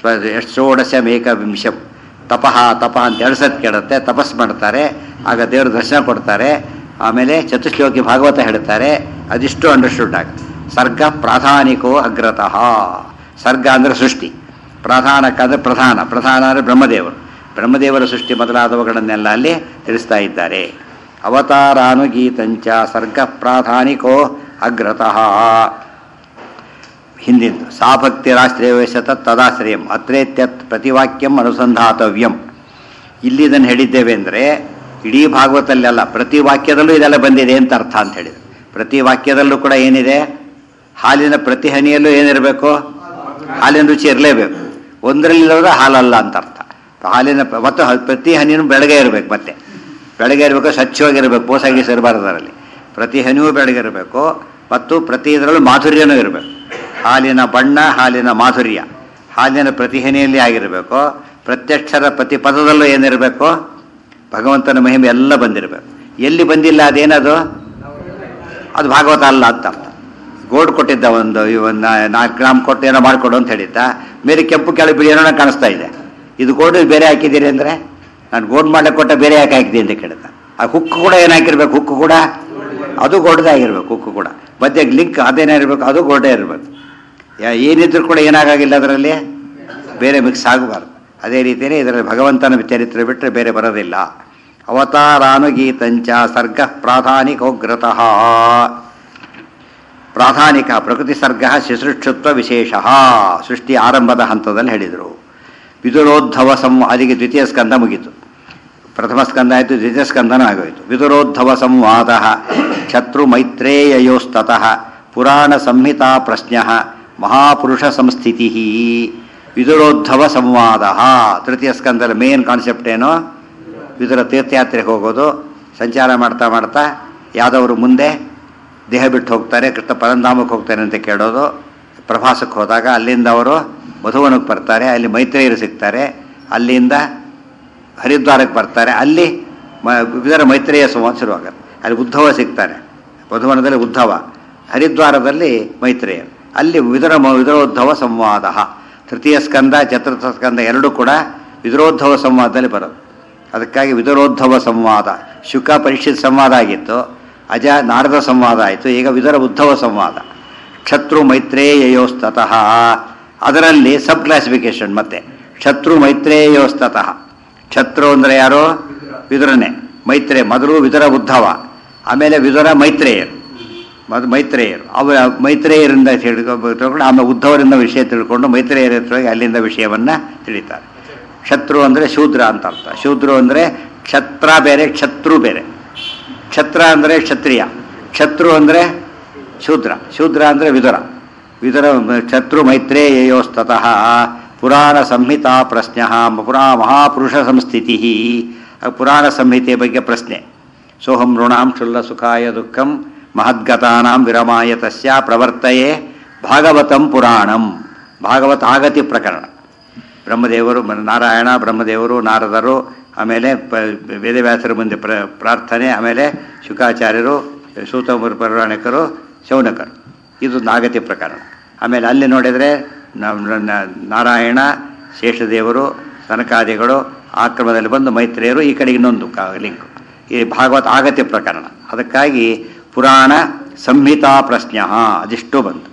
ಷೋಡಶ ಮೇಕ ವಿಂಶಂ ತಪಃ ತಪ ಅಂತ ಎರಡು ಸತ್ ಕೇಳುತ್ತೆ ತಪಸ್ ಮಾಡ್ತಾರೆ ಆಗ ದೇವ್ರ ದರ್ಶನ ಕೊಡ್ತಾರೆ ಆಮೇಲೆ ಚತುಶ್ಲೋಕಿ ಭಾಗವತ ಹೇಳ್ತಾರೆ ಅದಿಷ್ಟು ಅಂಡರ್ಸ್ಟುಡ್ ಆಗುತ್ತೆ ಸರ್ಗ ಪ್ರಾಧಾನಿಕೋ ಅಗ್ರತಃ ಸರ್ಗ ಅಂದರೆ ಸೃಷ್ಟಿ ಪ್ರಧಾನಕ್ಕಂದ್ರೆ ಪ್ರಧಾನ ಪ್ರಧಾನ ಅಂದರೆ ಬ್ರಹ್ಮದೇವರು ಬ್ರಹ್ಮದೇವರ ಸೃಷ್ಟಿ ಮೊದಲಾದವುಗಳನ್ನೆಲ್ಲ ಅಲ್ಲಿ ತಿಳಿಸ್ತಾ ಇದ್ದಾರೆ ಅವತಾರಾನುಗೀತಂಚ ಸರ್ಗ ಪ್ರಾಧಾನಿಕೋ ಅಗ್ರತಃ ಹಿಂದಿಂದು ಸಾಭಕ್ತಿರಾಶ್ರಯವಶತ ತದಾಶ್ರಯಂ ಅತ್ರೇತ್ಯತ್ ಪ್ರತಿವಾಕ್ಯಂ ಅನುಸಂಧಾತವ್ಯಂ ಇಲ್ಲಿ ಇದನ್ನು ಹೇಳಿದ್ದೇವೆ ಅಂದರೆ ಇಡೀ ಭಾಗವತಲ್ಲೆಲ್ಲ ಪ್ರತಿ ವಾಕ್ಯದಲ್ಲೂ ಇದೆಲ್ಲ ಬಂದಿದೆ ಅಂತ ಅರ್ಥ ಅಂತ ಹೇಳಿದ್ರು ಪ್ರತಿ ವಾಕ್ಯದಲ್ಲೂ ಕೂಡ ಏನಿದೆ ಹಾಲಿನ ಪ್ರತಿ ಹನಿಯಲ್ಲೂ ಏನಿರಬೇಕು ಹಾಲಿನ ರುಚಿ ಇರಲೇಬೇಕು ಒಂದರಲ್ಲಿರೋದು ಹಾಲಲ್ಲ ಅಂತ ಅರ್ಥ ಹಾಲಿನ ಪ- ಮತ್ತು ಹ- ಪ್ರತಿ ಹನಿನೂ ಬೆಳಗ್ಗೆ ಇರಬೇಕು ಮತ್ತೆ ಬೆಳಗ್ಗೆ ಇರಬೇಕು ಸ್ವಚ್ಛವಾಗಿರಬೇಕು ಪೋಸಾಗಿ ಸೇರಬಾರದು ಅದರಲ್ಲಿ ಪ್ರತಿ ಹನಿಯೂ ಬೆಳಗ್ಗೆ ಇರಬೇಕು ಮತ್ತು ಪ್ರತಿ ಇದರಲ್ಲೂ ಮಾಧುರ್ಯನೂ ಇರಬೇಕು ಹಾಲಿನ ಬಣ್ಣ ಹಾಲಿನ ಮಾಧುರ್ಯ ಹಾಲಿನ ಪ್ರತಿ ಹನಿಯಲ್ಲಿ ಆಗಿರಬೇಕು ಪ್ರತ್ಯಕ್ಷರ ಪ್ರತಿ ಪದದಲ್ಲೂ ಏನಿರಬೇಕು ಭಗವಂತನ ಮಹಿಮೆ ಎಲ್ಲ ಬಂದಿರಬೇಕು ಎಲ್ಲಿ ಬಂದಿಲ್ಲ ಅದೇನದು ಅದು ಭಾಗವತ ಅಲ್ಲ ಅಂತ ಅರ್ಥ ಗೋಲ್ಡ್ ಕೊಟ್ಟಿದ್ದ ಒಂದು ಈ ಒಂದು ನಾಲ್ಕು ಗ್ರಾಮ್ ಕೊಟ್ಟು ಏನೋ ಮಾಡಿಕೊಡು ಅಂತ ಹೇಳಿದ್ದ ಬೇರೆ ಕೆಂಪು ಕೆಳಗೆ ಬಿಳಿ ಏನೋ ಕಾಣಿಸ್ತಾ ಇದೆ ಇದು ಗೋಲ್ಡ್ ಬೇರೆ ಹಾಕಿದ್ದೀರಿ ಅಂದರೆ ನಾನು ಗೋಲ್ಡ್ ಮಾಡಕ್ಕೆ ಕೊಟ್ಟ ಬೇರೆ ಯಾಕೆ ಹಾಕಿದೆ ಅಂತ ಕೇಳಿದ ಆ ಹುಕ್ಕು ಕೂಡ ಏನು ಹಾಕಿರ್ಬೇಕು ಹುಕ್ಕು ಕೂಡ ಅದು ಗೋಲ್ಡ್ದೇ ಆಗಿರ್ಬೇಕು ಹುಕ್ಕು ಕೂಡ ಮಧ್ಯೆ ಲಿಂಕ್ ಅದೇನೇ ಇರಬೇಕು ಅದು ಗೋಲ್ಡೇ ಇರಬೇಕು ಯಾ- ಏನಿದ್ರು ಕೂಡ ಏನಾಗಿಲ್ಲ ಅದರಲ್ಲಿ ಬೇರೆ ಮಿಕ್ಸ್ ಆಗಬಾರ್ದು ಅದೇ ರೀತಿಯೇ ಇದರಲ್ಲಿ ಭಗವಂತನ ಚರಿತ್ರೆ ಬಿಟ್ಟರೆ ಬೇರೆ ಬರೋದಿಲ್ಲ ಅವತಾರಾನುಗೀತಂಚ ಸರ್ಗ ಪ್ರಾಧಾನಿಕೋಗ್ರತಃ ಪ್ರಾಧಾನಿಕ ಪ್ರಕೃತಿ ಸರ್ಗ ಶಿಸೃಕ್ಷತ್ವ ವಿಶೇಷ ಸೃಷ್ಟಿ ಆರಂಭದ ಹಂತದಲ್ಲಿ ಹೇಳಿದರು ವಿದುರೋದ್ಧವ ಸಂ ಅಲ್ಲಿಗೆ ದ್ವಿತೀಯ ಸ್ಕಂದ ಮುಗೀತು ಪ್ರಥಮ ಸ್ಕಂದ ಆಯಿತು ದ್ವಿತೀಯ ಸ್ಕಂದನೂ ಆಗೋಯಿತು ವಿದುರೋದ್ಧವ ಸಂವಾದ ಶತ್ರು ಮೈತ್ರೇಯೋಸ್ತತಃ ಪುರಾಣ ಸಂಹಿತಾ ಪ್ರಶ್ನ ಮಹಾಪುರುಷ ಸಂಸ್ಥಿತಿ ವಿದುರೋದ್ಧವ ಸಂವಾದ ತೃತೀಯ ಸ್ಕಂದದ ಮೇನ್ ಕಾನ್ಸೆಪ್ಟ್ ಏನು ವಿದುರ ತೀರ್ಥಯಾತ್ರೆಗೆ ಹೋಗೋದು ಸಂಚಾರ ಮಾಡ್ತಾ ಮಾಡ್ತಾ ಯಾದವರು ಮುಂದೆ ದೇಹ ಬಿಟ್ಟು ಹೋಗ್ತಾರೆ ಕೃಷ್ಣ ಪರಂಧಾಮಕ್ಕೆ ಹೋಗ್ತಾರೆ ಅಂತ ಕೇಳೋದು ಪ್ರವಾಸಕ್ಕೆ ಹೋದಾಗ ಅಲ್ಲಿಂದ ಅವರು ಮಧುವನಕ್ಕೆ ಬರ್ತಾರೆ ಅಲ್ಲಿ ಮೈತ್ರೇಯರು ಸಿಗ್ತಾರೆ ಅಲ್ಲಿಂದ ಹರಿದ್ವಾರಕ್ಕೆ ಬರ್ತಾರೆ ಅಲ್ಲಿ ಮ ಇದರ ಮೈತ್ರೇಯ ಸಂವಾದ ಶುರುವಾಗುತ್ತೆ ಅಲ್ಲಿ ಉದ್ಧವ ಸಿಗ್ತಾರೆ ಮಧುವನದಲ್ಲಿ ಉದ್ಧವ ಹರಿದ್ವಾರದಲ್ಲಿ ಮೈತ್ರೇಯರು ಅಲ್ಲಿ ವಿದುರ ವಿದುರೋದ್ಧವ ಸಂವಾದ ತೃತೀಯ ಸ್ಕಂದ ಚತುರ್ಥ ಸ್ಕಂದ ಎರಡೂ ಕೂಡ ವಿದುರೋದ್ಧವ ಸಂವಾದದಲ್ಲಿ ಬರೋದು ಅದಕ್ಕಾಗಿ ವಿದುರೋದ್ಧವ ಸಂವಾದ ಶುಕ ಪರೀಕ್ಷಿತ ಸಂವಾದ ಆಗಿತ್ತು ಅಜ ನಾರದ ಸಂವಾದ ಆಯಿತು ಈಗ ವಿದುರ ಉದ್ಧವ ಸಂವಾದ ಶತ್ರು ಮೈತ್ರೇಯೋಸ್ತತಃ ಅದರಲ್ಲಿ ಸಬ್ ಕ್ಲಾಸಿಫಿಕೇಶನ್ ಮತ್ತೆ ಶತ್ರು ಮೈತ್ರೇಯೋಸ್ತತಃ ಶತ್ರು ಅಂದರೆ ಯಾರು ವಿದುರನೇ ಮೈತ್ರೇಯ ಮೊದಲು ವಿದುರ ಉದ್ಧವ ಆಮೇಲೆ ವಿದುರ ಮೈತ್ರೇಯರು ಮೊದಲು ಮೈತ್ರೇಯರು ಅವ ಮೈತ್ರೇಯರಿಂದ ತಿಳ್ಕೊ ತಿಳ್ಕೊಂಡು ಆಮೇಲೆ ಉದ್ಧವರಿಂದ ವಿಷಯ ತಿಳ್ಕೊಂಡು ಮೈತ್ರೇಯರ ಹತ್ರ ಹೋಗಿ ಅಲ್ಲಿಂದ ವಿಷಯವನ್ನು ತಿಳಿತಾರೆ ಶತ್ರು ಅಂದರೆ ಶೂದ್ರ ಅಂತ ಅರ್ಥ ಶೂದ್ರು ಅಂದರೆ ಕ್ಷತ್ರ ಬೇರೆ ಕ್ಷತ್ರು ಬೇರೆ ಕ್ಷತ್ರ ಅಂದರೆ ಕ್ಷತ್ರಿಯ ಕ್ಷತ್ರು ಅಂದರೆ ಶೂದ್ರ ಶೂದ್ರ ಅಂದರೆ ವಿದುರ ವಿದುರ ಶತ್ರು ಮೈತ್ರೇಯೋಸ್ತತಃ ಪುರಾಣ ಸಂಹಿತಾ ಪ್ರಶ್ನ ಪುರಾ ಮಹಾಪುರುಷ ಸಂಸ್ಥಿತಿ ಪುರಾಣ ಸಂಹಿತೆಯ ಬಗ್ಗೆ ಪ್ರಶ್ನೆ ಸೋಹಂ ಋಣಾಂ ಶುಲ್ಲ ಸುಖಾಯ ದುಃಖಂ ಮಹದ್ಗತಾನಾಂ ವಿರಮಾಯ ತಸ್ಯ ಪ್ರವರ್ತಯೇ ಭಾಗವತಂ ಪುರಾಣಂ ಭಾಗವತ ಆಗತಿ ಪ್ರಕರಣ ಬ್ರಹ್ಮದೇವರು ಮ- ನಾರಾಯಣ ಬ್ರಹ್ಮದೇವರು ನಾರದರು ಆಮೇಲೆ ಪ ವೇದವ್ಯಾಸರ ಮುಂದೆ ಪ್ರ ಪ್ರಾರ್ಥನೆ ಆಮೇಲೆ ಶುಕಾಚಾರ್ಯರು ಸೂತಮುರು ಪೌರಾಣಿಕರು ಶೌನಕರು ಇದು ನಾಗತಿ ಪ್ರಕರಣ ಆಮೇಲೆ ಅಲ್ಲಿ ನೋಡಿದರೆ ನ- ನ- ನಾರಾಯಣ ಶೇಷದೇವರು ಸನಕಾದಿಗಳು ಆಕ್ರಮದಲ್ಲಿ ಬಂದು ಮೈತ್ರೇಯರು ಈ ಕಡೆಗೆ ಇನ್ನೊಂದು ಕ ಲಿಂಕ್ ಈ ಭಾಗವತ ಆಗತ್ಯ ಪ್ರಕರಣ ಅದಕ್ಕಾಗಿ ಪುರಾಣ ಸಂಹಿತಾ ಪ್ರಶ್ನ ಅದಿಷ್ಟು ಬಂತು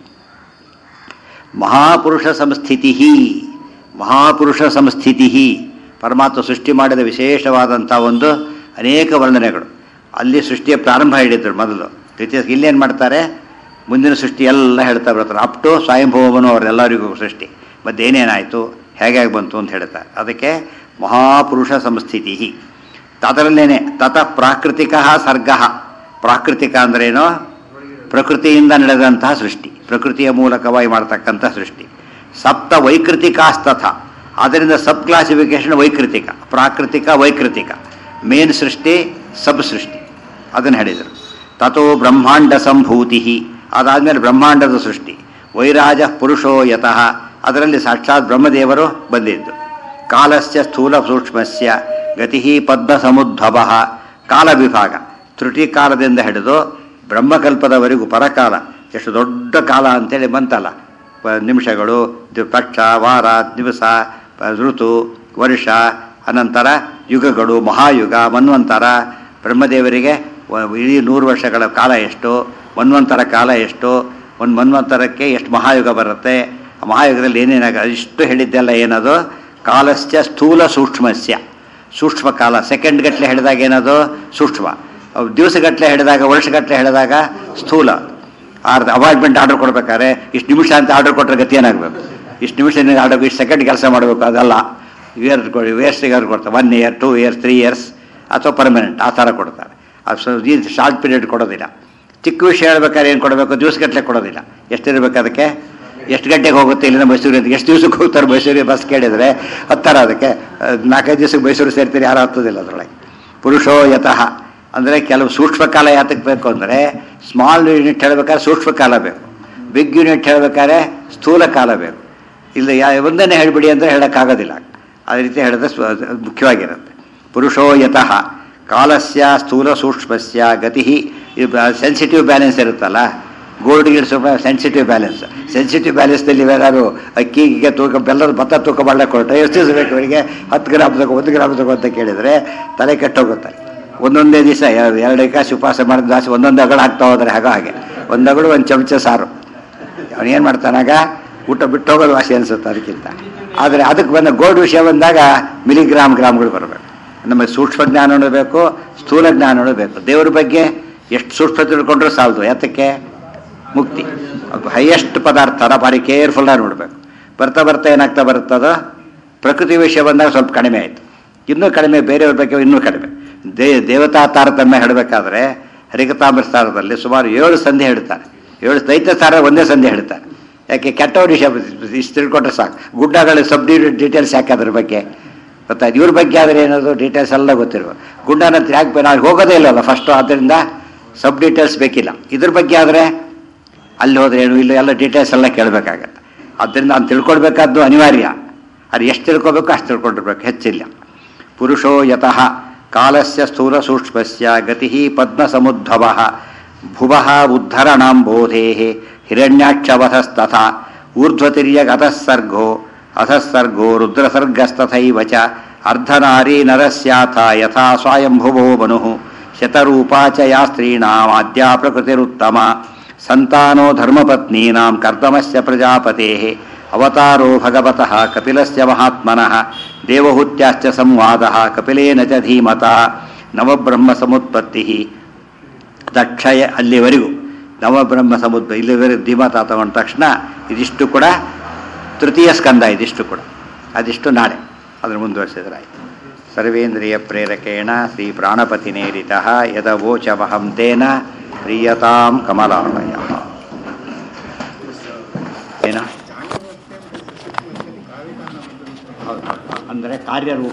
ಮಹಾಪುರುಷ ಸಂಸ್ಥಿತಿ ಮಹಾಪುರುಷ ಸಂಸ್ಥಿತಿ ಪರಮಾತ್ಮ ಸೃಷ್ಟಿ ಮಾಡಿದ ವಿಶೇಷವಾದಂಥ ಒಂದು ಅನೇಕ ವರ್ಣನೆಗಳು ಅಲ್ಲಿ ಸೃಷ್ಟಿಯ ಪ್ರಾರಂಭ ಹೇಳಿದ್ರು ಮೊದಲು ದ್ವಿತೀಯ ಇಲ್ಲೇನು ಮಾಡ್ತಾರೆ ಮುಂದಿನ ಸೃಷ್ಟಿ ಎಲ್ಲ ಹೇಳ್ತಾ ಬರ್ತಾರೆ ಅಪ್ ಟು ಸ್ವಯಂಭವನು ಅವರೆಲ್ಲರಿಗೂ ಸೃಷ್ಟಿ ಮತ್ತೆ ಏನೇನಾಯಿತು ಹೇಗೆ ಬಂತು ಅಂತ ಹೇಳ್ತಾರೆ ಅದಕ್ಕೆ ಮಹಾಪುರುಷ ಸಂಸ್ಥಿತಿ ಅದರಲ್ಲೇನೆ ತತಃ ಪ್ರಾಕೃತಿಕ ಸರ್ಗ ಪ್ರಾಕೃತಿಕ ಅಂದ್ರೇನು ಪ್ರಕೃತಿಯಿಂದ ನಡೆದಂತಹ ಸೃಷ್ಟಿ ಪ್ರಕೃತಿಯ ಮೂಲಕವಾಗಿ ಮಾಡ್ತಕ್ಕಂಥ ಸೃಷ್ಟಿ ಸಪ್ತ ವೈಕೃತಿಕಾಸ್ತಥ ಆದ್ದರಿಂದ ಸಬ್ ಕ್ಲಾಸಿಫಿಕೇಶನ್ ವೈಕೃತಿಕ ಪ್ರಾಕೃತಿಕ ವೈಕೃತಿಕ ಮೇನ್ ಸೃಷ್ಟಿ ಸಬ್ ಸೃಷ್ಟಿ ಅದನ್ನು ಹೇಳಿದರು ತಥೋ ಬ್ರಹ್ಮಾಂಡ ಸಂಭೂತಿ ಅದಾದಮೇಲೆ ಬ್ರಹ್ಮಾಂಡದ ಸೃಷ್ಟಿ ವೈರಾಜ ಪುರುಷೋ ಯತಃ ಅದರಲ್ಲಿ ಸಾಕ್ಷಾತ್ ಬ್ರಹ್ಮದೇವರು ಬಂದಿದ್ದು ಕಾಲಸ್ಯ ಸ್ಥೂಲ ಸೂಕ್ಷ್ಮಸ್ಯ ಗತಿ ಪದ್ಮ ಸಮುದ್ಭವ ಕಾಲ ವಿಭಾಗ ತ್ರುಟಿ ಕಾಲದಿಂದ ಹಿಡಿದು ಬ್ರಹ್ಮಕಲ್ಪದವರೆಗೂ ಪರಕಾಲ ಎಷ್ಟು ದೊಡ್ಡ ಕಾಲ ಅಂತೇಳಿ ಬಂತಲ್ಲ ಪ- ನಿಮಿಷಗಳು ದಿ- ಪಕ್ಷ ವಾರ ದಿವಸ ಪ- ಋತು ವರ್ಷ ಅನಂತರ ಯುಗಗಳು ಮಹಾಯುಗ ಮನ್ವಂತರ ಬ್ರಹ್ಮದೇವರಿಗೆ ವ- ಇಡೀ ನೂರು ವರ್ಷಗಳ ಕಾಲ ಎಷ್ಟು ಮನ್ವಂತರ ಕಾಲ ಎಷ್ಟು ಒಂದು ಮನ್ವಂತರಕ್ಕೆ ಎಷ್ಟು ಮಹಾಯುಗ ಬರುತ್ತೆ ಆ ಮಹಾಯುಗದಲ್ಲಿ ಏನೇನಾಗ ಇಷ್ಟು ಹೇಳಿದ್ದೆಲ್ಲ ಏನದು ಕಾಲಸ್ಯ ಸ್ಥೂಲ ಸೂಕ್ಷ್ಮಸ್ಯ ಸೂಕ್ಷ್ಮ ಕಾಲ ಸೆಕೆಂಡ್ ಗಟ್ಟಲೆ ಹಿಡಿದಾಗ ಏನದು ಸೂಕ್ಷ್ಮ ಅವು ದಿವಸಗಟ್ಟಲೆ ಹಿಡಿದಾಗ ವರ್ಷಗಟ್ಟಲೆ ಹಿಡಿದಾಗ ಸ್ಥೂಲ ಆರ್ ಅಪಾಯಿಂಟ್ಮೆಂಟ್ ಆರ್ಡರ್ ಕೊಡ್ಬೇಕಾದ್ರೆ ಇಷ್ಟು ನಿಮಿಷ ಅಂತ ಆರ್ಡರ್ ಕೊಟ್ಟರೆ ಗತಿ ಏನಾಗಬೇಕು ಇಷ್ಟು ನಿಮಿಷ ಆರ್ಡರ್ ಇಷ್ಟು ಸೆಕೆಂಡ್ ಕೆಲಸ ಮಾಡಬೇಕು ಅದಲ್ಲ ಇಯರ್ ಇಯರ್ಸ್ಗೆ ಅವ್ರು ಕೊಡ್ತಾರೆ one year two years three years ಅಥವಾ ಪರ್ಮನೆಂಟ್ ಆ ಥರ ಕೊಡ್ತಾರೆ ಅದು ಈ ಶಾರ್ಟ್ ಪೀರಿಯಡ್ ಕೊಡೋದಿಲ್ಲ ಚಿಕ್ಕ ವಿಷಯ ಹೇಳ್ಬೇಕಾದ್ರೆ ಏನು ಕೊಡಬೇಕು ದಿವಸಗಟ್ಟಲೆ ಕೊಡೋದಿಲ್ಲ ಎಷ್ಟಿರ್ಬೇಕು ಅದಕ್ಕೆ ಎಷ್ಟು ಗಂಟೆಗೆ ಹೋಗುತ್ತೆ ಇಲ್ಲಿಂದ ಮೈಸೂರು ಅಂತ ಎಷ್ಟು ದಿವಸಕ್ಕೆ ಹೋಗ್ತಾರೆ ಮೈಸೂರಿಗೆ ಬಸ್ ಕೇಳಿದರೆ ಹತ್ತಾರ ಅದಕ್ಕೆ ಅಹ್, ನಾಲ್ಕೈದು ದಿವಸಕ್ಕೆ ಮೈಸೂರು ಸೇರ್ತೀರಿ ಯಾರು ಹತ್ತೋದಿಲ್ಲ ಅದರೊಳಗೆ ಪುರುಷೋ ಯತಃ ಅಂದರೆ ಕೆಲವು ಸೂಕ್ಷ್ಮ ಕಾಲ ಯಾತಕ್ಕೆ ಬೇಕು ಅಂದರೆ ಸ್ಮಾಲ್ ಯೂನಿಟ್ ಹೇಳ್ಬೇಕಾದ್ರೆ ಸೂಕ್ಷ್ಮ ಕಾಲ ಬೇಕು ಬಿಗ್ ಯೂನಿಟ್ ಹೇಳ್ಬೇಕಾದ್ರೆ ಸ್ಥೂಲ ಕಾಲ ಬೇಕು ಇಲ್ಲ ಯಾ ಒಂದನ್ನೇ ಹೇಳಿಬಿಡಿ ಅಂದರೆ ಹೇಳೋಕ್ಕಾಗೋದಿಲ್ಲ ಆ ರೀತಿ ಹೇಳಿದ್ರೆ ಸ್ವ ಅದು ಮುಖ್ಯವಾಗಿರುತ್ತೆ ಪುರುಷೋ ಯತಃ ಕಾಲಸ್ಯ ಸ್ಥೂಲ ಸೂಕ್ಷ್ಮಸ್ಯ ಗತಿ ಸೆನ್ಸಿಟಿವ್ ಬ್ಯಾಲೆನ್ಸ್ ಇರುತ್ತಲ್ಲ ಗೋಲ್ಡ್ಗೆ ಸ್ವಲ್ಪ ಸೆನ್ಸಿಟಿವ್ ಬ್ಯಾಲೆನ್ಸ್ ಸೆನ್ಸಿಟಿವ್ ಬ್ಯಾಲೆನ್ಸ್ನಲ್ಲಿ ಯಾರು ಅಕ್ಕಿಗೆ ತೂಕ ಬೆಲ್ಲದ ಭತ್ತ ತೂಕ ಮಾಡಕ್ಕೆ ಕೊಟ್ಟರೆ ಎಷ್ಟು ದಿವಸ ಬೇಕು ಅವರಿಗೆ ಹತ್ತು ಗ್ರಾಮ್ ತಗೋ ಒಂದು ಗ್ರಾಮ್ ತಗೋ ಅಂತ ಕೇಳಿದರೆ ತಲೆ ಕೆಟ್ಟೋಗುತ್ತೆ ಒಂದೊಂದೇ ದಿವಸ ಎರಡು ಕಾಸು ಉಪವಾಸ ಮಾಡಿದ ದಾಸ ಒಂದೊಂದು ಅಗಳು ಹಾಕ್ತಾ ಹೋದರೆ ಹಾಗ ಹಾಗೆ ಒಂದು ಅಗಳು ಒಂದು ಚಮಚ ಸಾರು ಅವನೇನು ಮಾಡ್ತಾನಾಗ ಊಟ ಬಿಟ್ಟು ಹೋಗೋದು ವಾಸಿ ಅನಿಸುತ್ತೆ ಅದಕ್ಕಿಂತ ಆದರೆ ಅದಕ್ಕೆ ಬಂದ ಗೋಲ್ಡ್ ವಿಷಯ ಬಂದಾಗ ಮಿಲಿಗ್ರಾಮ್ ಗ್ರಾಮ್ಗಳು ಬರಬೇಕು ನಮಗೆ ಸೂಕ್ಷ್ಮ ಜ್ಞಾನನೂ ಬೇಕು ಸ್ಥೂಲ ಜ್ಞಾನನೂ ಬೇಕು ದೇವ್ರ ಬಗ್ಗೆ ಎಷ್ಟು ಸೂಕ್ಷ್ಮ ತಿಳ್ಕೊಂಡ್ರೂ ಸಾಲದು ಯಾತಕ್ಕೆ ಮುಕ್ತಿ ಹೈಯೆಸ್ಟ್ ಪದಾರ್ಥನ ಭಾರಿ ಕೇರ್ಫುಲ್ಲಾಗಿ ನೋಡಬೇಕು ಬರ್ತಾ ಬರ್ತಾ ಏನಾಗ್ತಾ ಬರುತ್ತದ ಪ್ರಕೃತಿ ವಿಷಯ ಬಂದಾಗ ಸ್ವಲ್ಪ ಕಡಿಮೆ ಆಯಿತು ಇನ್ನೂ ಕಡಿಮೆ ಬೇರೆಯವ್ರ ಬಗ್ಗೆ ಇನ್ನೂ ಕಡಿಮೆ ದೇ ದೇವತಾ ತಾರತಮ್ಯ ಹೇಳಬೇಕಾದ್ರೆ ಹರಿಕತಾಮೃತಾರದಲ್ಲಿ ಸುಮಾರು ಏಳು ಸಂಧಿ ಹೇಳ್ತಾರೆ ಏಳು ದೈತ್ಯ ತಾರ ಒಂದೇ ಸಂಧಿ ಹೇಳ್ತಾರೆ ಯಾಕೆ ಕೆಟ್ಟವ್ರ ವಿಷಯ ಇಷ್ಟು ತಿಳ್ಕೊಂಡ್ರೆ ಸಾಕು ಗುಡ್ಡಗಳು ಸಬ್ ಡೀಟೇಲ್ಸ್ ಯಾಕೆ ಅದ್ರ ಬಗ್ಗೆ ಗೊತ್ತಾಯ್ತು ಇವ್ರ ಬಗ್ಗೆ ಆದರೆ ಏನದು ಡೀಟೇಲ್ಸ್ ಎಲ್ಲ ಗೊತ್ತಿರುವ ಗುಂಡನ ಹತ್ರ ಯಾಕೆ ನಾವು ಹೋಗೋದೇ ಇಲ್ಲಲ್ಲ ಫಸ್ಟು ಆದ್ದರಿಂದ ಸಬ್ ಡೀಟೇಲ್ಸ್ ಬೇಕಿಲ್ಲ ಇದ್ರ ಬಗ್ಗೆ ಆದರೆ ಅಲ್ಲಿ ಹೋದ್ರೆ ಏನು ಇಲ್ಲ ಎಲ್ಲ ಡೀಟೇಲ್ಸ್ ಎಲ್ಲ ಕೇಳಬೇಕಾಗತ್ತೆ ಆದ್ದರಿಂದ ಅವ್ನು ತಿಳ್ಕೊಳ್ಬೇಕಾದ್ದು ಅನಿವಾರ್ಯ ಅದು ಎಷ್ಟು ತಿಳ್ಕೊಬೇಕು ಅಷ್ಟು ತಿಳ್ಕೊಂಡಿರ್ಬೇಕು ಹೆಚ್ಚಿಲ್ಲ ಪುರುಷೋ ಯತಃ ಕಾಲಸ್ಯ ಸ್ಥೂಲ ಸೂಕ್ಷ್ಮಸ್ಯ ಗತಿ ಪದ್ಮ ಸಮುದ್ಭವ ಭುವ ಉದ್ಧರಣಾಂಬೋಧೇ ಹಿರಣ್ಯಾಕ್ಷವಧಸ್ತಥಾ ಊರ್ಧ್ವತಿರ್ಯಗತಃಸರ್ಗೋ ಅಧಃಸರ್ಗೋ ರುದ್ರಸರ್ಗಸ್ತಥೈವ ಚ ಅರ್ಧನಾರೀ ನರಸ್ಯಾಥ ಯಥಾ ಸ್ವಯಂಭುವೋ ಮನುಃ ಶತರೂಪಾ ಚ ಯಾ ಸ್ತ್ರೀಣಾಮಾದ್ಯಾ ಪ್ರಕೃತಿರುತ್ತಮ ಸಂತಾನೋ ಧರ್ಮಪತ್ನೀನಾಂ ಕರ್ದಮಸ್ಯ ಪ್ರಜಾಪತೇಃ ಅವತಾರೋ ಭಗವತಃ ಕಪಿಲಸ್ಯ ಮಹಾತ್ಮನಃ ದೇವಹೂತ್ಯಾಶ್ಚ ಸಂವಾದಃ ಕಪಿಲೇನ ಚ ಧೀಮತಾ ನವಬ್ರಹ್ಮ ಸಮುತ್ಪತ್ತಿ ದಕ್ಷಯ ಅಲ್ಲಿವರೆಗೂ ನವಬ್ರಹ್ಮ ಸಮುದ್ರ ಇಲ್ಲಿವರೆಗೂ ಧೀಮತ ತಗೊಂಡ ತಕ್ಷಣ ಇದಿಷ್ಟು ಕೂಡ ತೃತೀಯ ಸ್ಕಂದ ಇದಿಷ್ಟು ಕೂಡ ಅದಿಷ್ಟು ನಾಳೆ ಅದನ್ನು ಮುಂದುವರಿಸಿದ್ರೆ ಆಯಿತು ಸರ್ವೇಂದ್ರಿಯ ಪ್ರೇರಕೇಣ ಶ್ರೀ ಪ್ರಾಣಪತಿನೇರಿತ ಯದವೋಚಮಹಂ ತೇನ ಪ್ರಿಯತಾಂ ಕಮಲಾಲಯ ಏನ ಹೌದು ಅಂದರೆ ಕಾರ್ಯರೂಪ